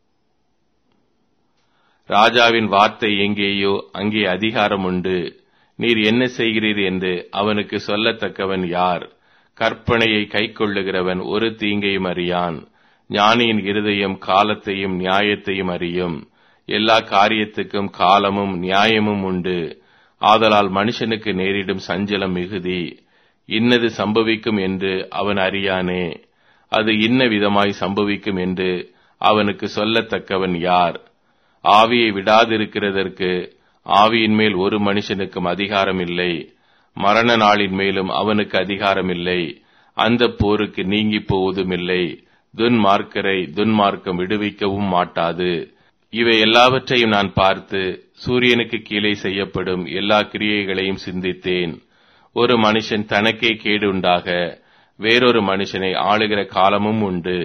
ராஜாவின் வார்த்தை எங்கேயோ அங்கே அதிகாரம் உண்டு நீர் என்ன செய்கிறீர் என்று அவனுக்கு சொல்லத்தக்கவன் யார் கற்பனையை கைக்கொள்ளுகிறவன் ஒரு தீங்கையும் அறியான் ஞானியின் இருதயம் காலத்தையும் நியாயத்தையும் அறியும் எல்லா காரியத்துக்கும் காலமும் நியாயமும் உண்டு ஆதலால் மனுஷனுக்கு நேரிடும் சஞ்சலம் மிகுதி இன்னது சம்பவிக்கும் என்று அவன் அறியானே அது இன்ன விதமாய் சம்பவிக்கும் என்று அவனுக்கு சொல்லத்தக்கவன் யார் ஆவியை விடாதிருக்கிறதற்கு ஆவியின் மேல் ஒரு மனுஷனுக்கும் அதிகாரம் இல்லை மரண நாளின் மேலும் அவனுக்கு அதிகாரம் இல்லை அந்த போருக்கு நீங்கி போவதும் இல்லை துன்மார்க்கரை துன்மார்க்கம் விடுவிக்கவும் மாட்டாது இவை எல்லாவற்றையும் நான் பார்த்து சூரியனுக்கு கீழே செய்யப்படும் எல்லா கிரியைகளையும் சிந்தித்தேன் ஒரு மனுஷன் தனக்கே கேடு உண்டாக வேறொரு மனுஷனை ஆளுகிற காலமும் உண்டு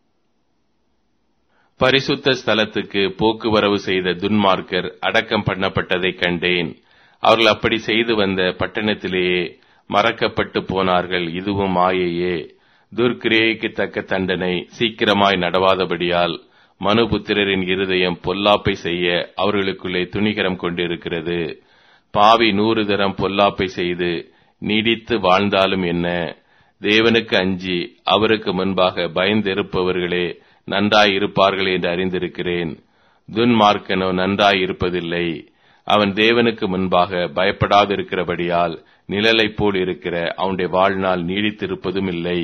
பரிசுத்த ஸ்தலத்துக்கு போக்குவரவு செய்த துன்மார்க்கர் அடக்கம் பண்ணப்பட்டதைக் கண்டேன் அவர்கள் அப்படி செய்து வந்த பட்டணத்திலேயே மறக்கப்பட்டு போனார்கள் இதுவும் மாயையே துர்க்கிரியைக்கு தக்க தண்டனை சீக்கிரமாய் நடவாதபடியால் மனுபுத்திரரின் இருதயம் பொல்லாப்பை செய்ய அவர்களுக்குள்ளே துணிகரம் கொண்டிருக்கிறது பாவி நூறு தரம் பொல்லாப்பை செய்து நீடித்து வாழ்ந்தாலும் என்ன தேவனுக்கு அஞ்சி அவருக்கு முன்பாக பயந்திருப்பவர்களே நன்றாயிருப்பார்கள் என்று அறிந்திருக்கிறேன் துன்மார்க்கனோ நன்றாயிருப்பதில்லை அவன் தேவனுக்கு முன்பாக பயப்படாதிருக்கிறபடியால் நிழலைப் போல் இருக்கிற அவனுடைய வாழ்நாள் நீடித்திருப்பதும் இல்லை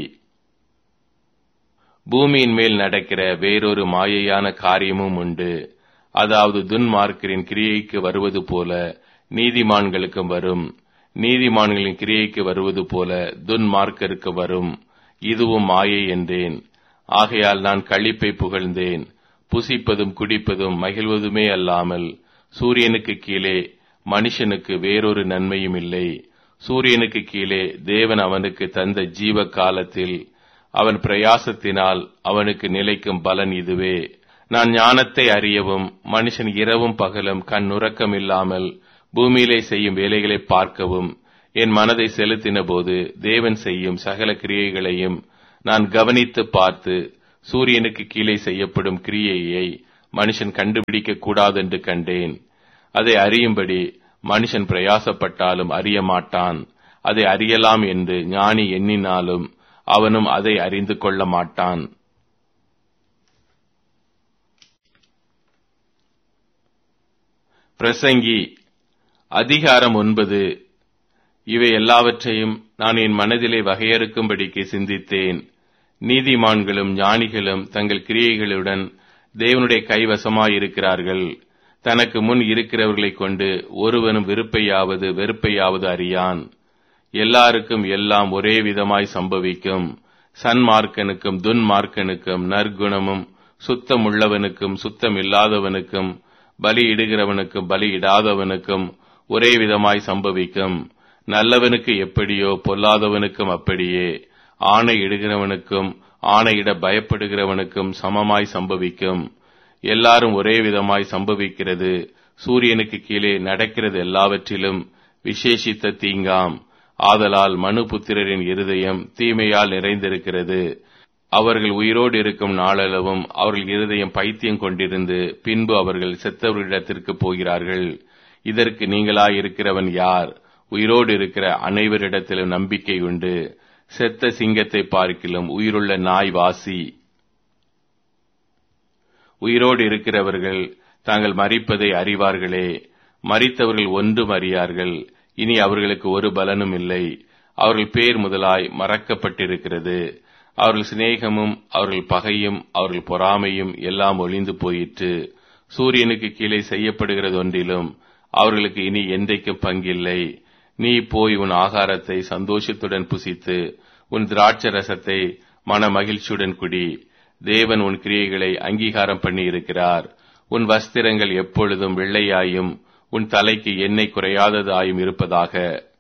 பூமியின் மேல் நடக்கிற வேறொரு மாயையான காரியமும் உண்டு அதாவது துன்மார்க்கரின் கிரியைக்கு வருவது போல நீதிமான்களுக்கும் வரும் நீதிமான்களின் கிரியைக்கு வருவது போல துன்மார்க்கருக்கு வரும் இதுவும் மாயை என்றேன் ஆகையால் நான் களிப்பை புகழ்ந்தேன் புசிப்பதும் குடிப்பதும் மகிழ்வதுமே அல்லாமல் சூரியனுக்கு கீழே மனுஷனுக்கு வேறொரு நன்மையும் இல்லை சூரியனுக்கு கீழே தேவன் அவனுக்கு தந்த ஜீவ காலத்தில் அவன் பிரயாசத்தினால் அவனுக்கு நிலைக்கும் பலன் இதுவே நான் ஞானத்தை அறியவும் மனுஷன் இரவும் பகலும் கண் உறக்கம் இல்லாமல் பூமியிலே செய்யும் வேலைகளை பார்க்கவும் என் மனதை செலுத்தின போது தேவன் செய்யும் சகல கிரியைகளையும் நான் கவனித்து பார்த்து சூரியனுக்கு கீழே செய்யப்படும் கிரியையை மனுஷன் கண்டுபிடிக்க கூடாதென்று கண்டேன் அதை அறியும்படி மனுஷன் பிரயாசப்பட்டாலும் அறிய மாட்டான் அதை அறியலாம் என்று ஞானி எண்ணினாலும் அவனும் அதை அறிந்து கொள்ள மாட்டான் பிரசங்கி அதிகாரம் ஒன்பது இவை எல்லாவற்றையும் நான் என் மனதிலே வகையறுக்கும்படிக்கு சிந்தித்தேன் நீதிமான்களும் ஞானிகளும் தங்கள் கிரியைகளுடன் தேவனுடைய கைவசமாயிருக்கிறார்கள் தனக்கு முன் இருக்கிறவர்களைக் கொண்டு ஒருவனும் விருப்பையாவது வெறுப்பையாவது அறியான் எல்லாருக்கும் எல்லாம் ஒரே விதமாய் சம்பவிக்கும் சன்மார்க்கனுக்கும் துன்மார்க்கனுக்கும் நற்குணமும் சுத்தமுள்ளவனுக்கும் சுத்தம் இல்லாதவனுக்கும் பலியிடுகிறவனுக்கும் பலியிடாதவனுக்கும் ஒரே விதமாய் சம்பவிக்கும் நல்லவனுக்கு எப்படியோ பொல்லாதவனுக்கும் அப்படியே ஆணை இடுகிறவனுக்கும் ஆணையிட பயப்படுகிறவனுக்கும் சமமாய் சம்பவிக்கும் எல்லாரும் ஒரே விதமாய் சம்பவிக்கிறது சூரியனுக்கு கீழே நடக்கிறது எல்லாவற்றிலும் விசேஷித்த தீங்காம் ஆதலால் மனு புத்திரரின் இருதயம் தீமையால் நிறைந்திருக்கிறது அவர்கள் உயிரோடு இருக்கும் நாளளவும் அவர்கள் இருதயம் பைத்தியம் கொண்டிருந்து பின்பு அவர்கள் செத்தவர்களிடத்திற்கு போகிறார்கள் இதற்கு நீங்களாயிருக்கிறவன் யார் உயிரோடு இருக்கிற அனைவரிடத்திலும் நம்பிக்கை உண்டு செத்த சிங்கத்தை பார்க்கிலும் உயிருள்ள நாய் வாசி உயிரோடு இருக்கிறவர்கள் தாங்கள் மறிப்பதை அறிவார்களே மறித்தவர்கள் ஒன்றும் அறியார்கள் இனி அவர்களுக்கு ஒரு பலனும் இல்லை அவர்கள் பேர் முதலாய் மறக்கப்பட்டிருக்கிறது அவர்கள் சிநேகமும் அவர்கள் பகையும் அவர்கள் பொறாமையும் எல்லாம் ஒளிந்து போயிற்று சூரியனுக்கு கீழே செய்யப்படுகிறது ஒன்றிலும் அவர்களுக்கு இனி எந்தைக்கும் பங்கில்லை நீ போய் உன் ஆகாரத்தை சந்தோஷத்துடன் புசித்து உன் திராட்ச ரசத்தை மன மகிழ்ச்சியுடன் குடி தேவன் உன் கிரியைகளை அங்கீகாரம் பண்ணி இருக்கிறார் உன் வஸ்திரங்கள் எப்பொழுதும் வெள்ளையாயும் உன் தலைக்கு எண்ணெய் குறையாததாயும் இருப்பதாக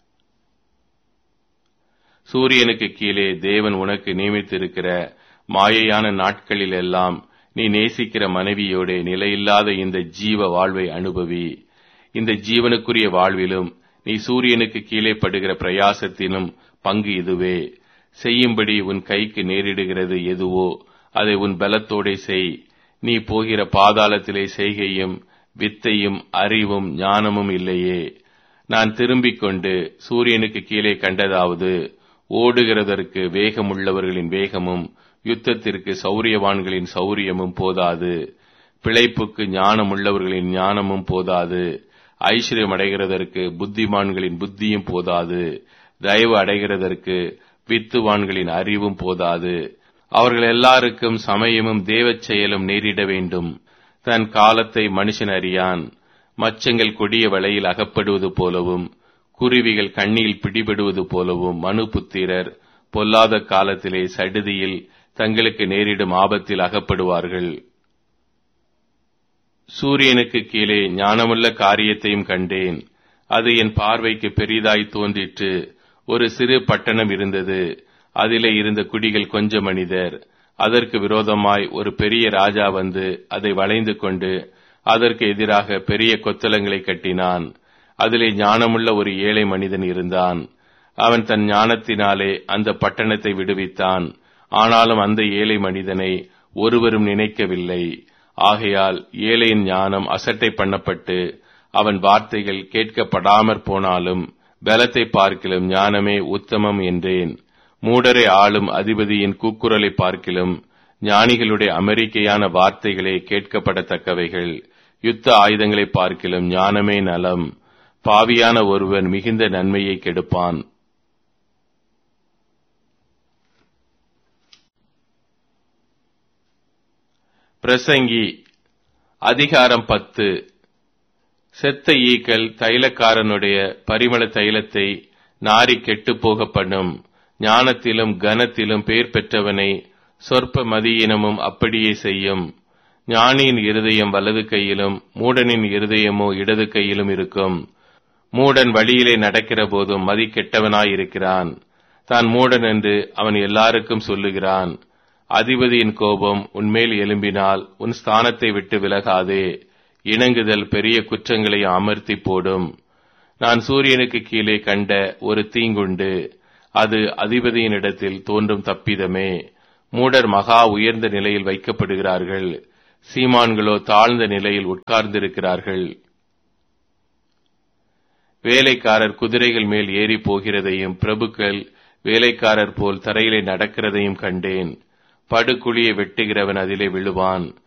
சூரியனுக்கு கீழே தேவன் உனக்கு நியமித்திருக்கிற மாயையான நாட்களில் எல்லாம் நீ நேசிக்கிற மனைவியோட நிலையில்லாத இந்த ஜீவ வாழ்வை அனுபவி இந்த ஜீவனுக்குரிய வாழ்விலும் நீ சூரியனுக்கு கீழே படுகிற பிரயாசத்திலும் பங்கு இதுவே செய்யும்படி உன் கைக்கு நேரிடுகிறது எதுவோ அதை உன் பலத்தோடே செய் நீ போகிற பாதாளத்திலே செய்கையும் வித்தையும் அறிவும் ஞானமும் இல்லையே நான் திரும்பிக் கொண்டு சூரியனுக்கு கீழே கண்டதாவது ஓடுகிறதற்கு வேகமுள்ளவர்களின் வேகமும் யுத்தத்திற்கு சௌரியவான்களின் சௌரியமும் போதாது பிழைப்புக்கு ஞானம் உள்ளவர்களின் ஞானமும் போதாது ஐஸ்வர்யம் அடைகிறதற்கு புத்திமான்களின் புத்தியும் போதாது தயவு அடைகிறதற்கு வித்துவான்களின் அறிவும் போதாது அவர்கள் எல்லாருக்கும் சமயமும் தேவச் செயலும் நேரிட வேண்டும் தன் காலத்தை மனுஷன் அறியான் மச்சங்கள் கொடிய வலையில் அகப்படுவது போலவும் குருவிகள் கண்ணியில் பிடிபடுவது போலவும் மனு புத்திரர் பொல்லாத காலத்திலே சடுதியில் தங்களுக்கு நேரிடும் ஆபத்தில் அகப்படுவார்கள் சூரியனுக்கு கீழே ஞானமுள்ள காரியத்தையும் கண்டேன் அது என் பார்வைக்கு பெரிதாய் தோன்றிற்று ஒரு சிறு பட்டணம் இருந்தது அதிலே இருந்த குடிகள் கொஞ்ச மனிதர் அதற்கு விரோதமாய் ஒரு பெரிய ராஜா வந்து அதை வளைந்து கொண்டு அதற்கு எதிராக பெரிய கொத்தளங்களை கட்டினான் அதிலே ஞானமுள்ள ஒரு ஏழை மனிதன் இருந்தான் அவன் தன் ஞானத்தினாலே அந்த பட்டணத்தை விடுவித்தான் ஆனாலும் அந்த ஏழை மனிதனை ஒருவரும் நினைக்கவில்லை ஆகையால் ஏழையின் ஞானம் அசட்டை பண்ணப்பட்டு அவன் வார்த்தைகள் கேட்கப்படாமற் போனாலும் பலத்தை பார்க்கிலும் ஞானமே உத்தமம் என்றேன் மூடரை ஆளும் அதிபதியின் கூக்குரலை பார்க்கிலும் ஞானிகளுடைய அமெரிக்கையான வார்த்தைகளே கேட்கப்படத்தக்கவைகள் யுத்த ஆயுதங்களை பார்க்கிலும் ஞானமே நலம் பாவியான ஒருவன் மிகுந்த நன்மையை கெடுப்பான் பிரசங்கி அதிகாரம் பத்து செத்த ஈக்கள் தைலக்காரனுடைய பரிமள தைலத்தை நாரி கெட்டுப் போக பண்ணும் ஞானத்திலும் கனத்திலும் பேர் பெற்றவனை சொற்ப மதியினமும் அப்படியே செய்யும் ஞானியின் இருதயம் வலது கையிலும் மூடனின் இருதயமோ இடது கையிலும் இருக்கும் மூடன் வழியிலே நடக்கிற போதும் மதி கெட்டவனாயிருக்கிறான் தான் மூடன் என்று அவன் எல்லாருக்கும் சொல்லுகிறான் அதிபதியின் கோபம் உன்மேல் எழும்பினால் உன் ஸ்தானத்தை விட்டு விலகாதே இணங்குதல் பெரிய குற்றங்களை அமர்த்தி போடும் நான் சூரியனுக்கு கீழே கண்ட ஒரு தீங்குண்டு அது அதிபதியினிடத்தில் தோன்றும் தப்பிதமே மூடர் மகா உயர்ந்த நிலையில் வைக்கப்படுகிறார்கள் சீமான்களோ தாழ்ந்த நிலையில் உட்கார்ந்திருக்கிறார்கள் வேலைக்காரர் குதிரைகள் மேல் ஏறி போகிறதையும் பிரபுக்கள் வேலைக்காரர் போல் தரையிலே நடக்கிறதையும் கண்டேன் படுகுழியை வெட்டுகிறவன் அதிலே விழுவான்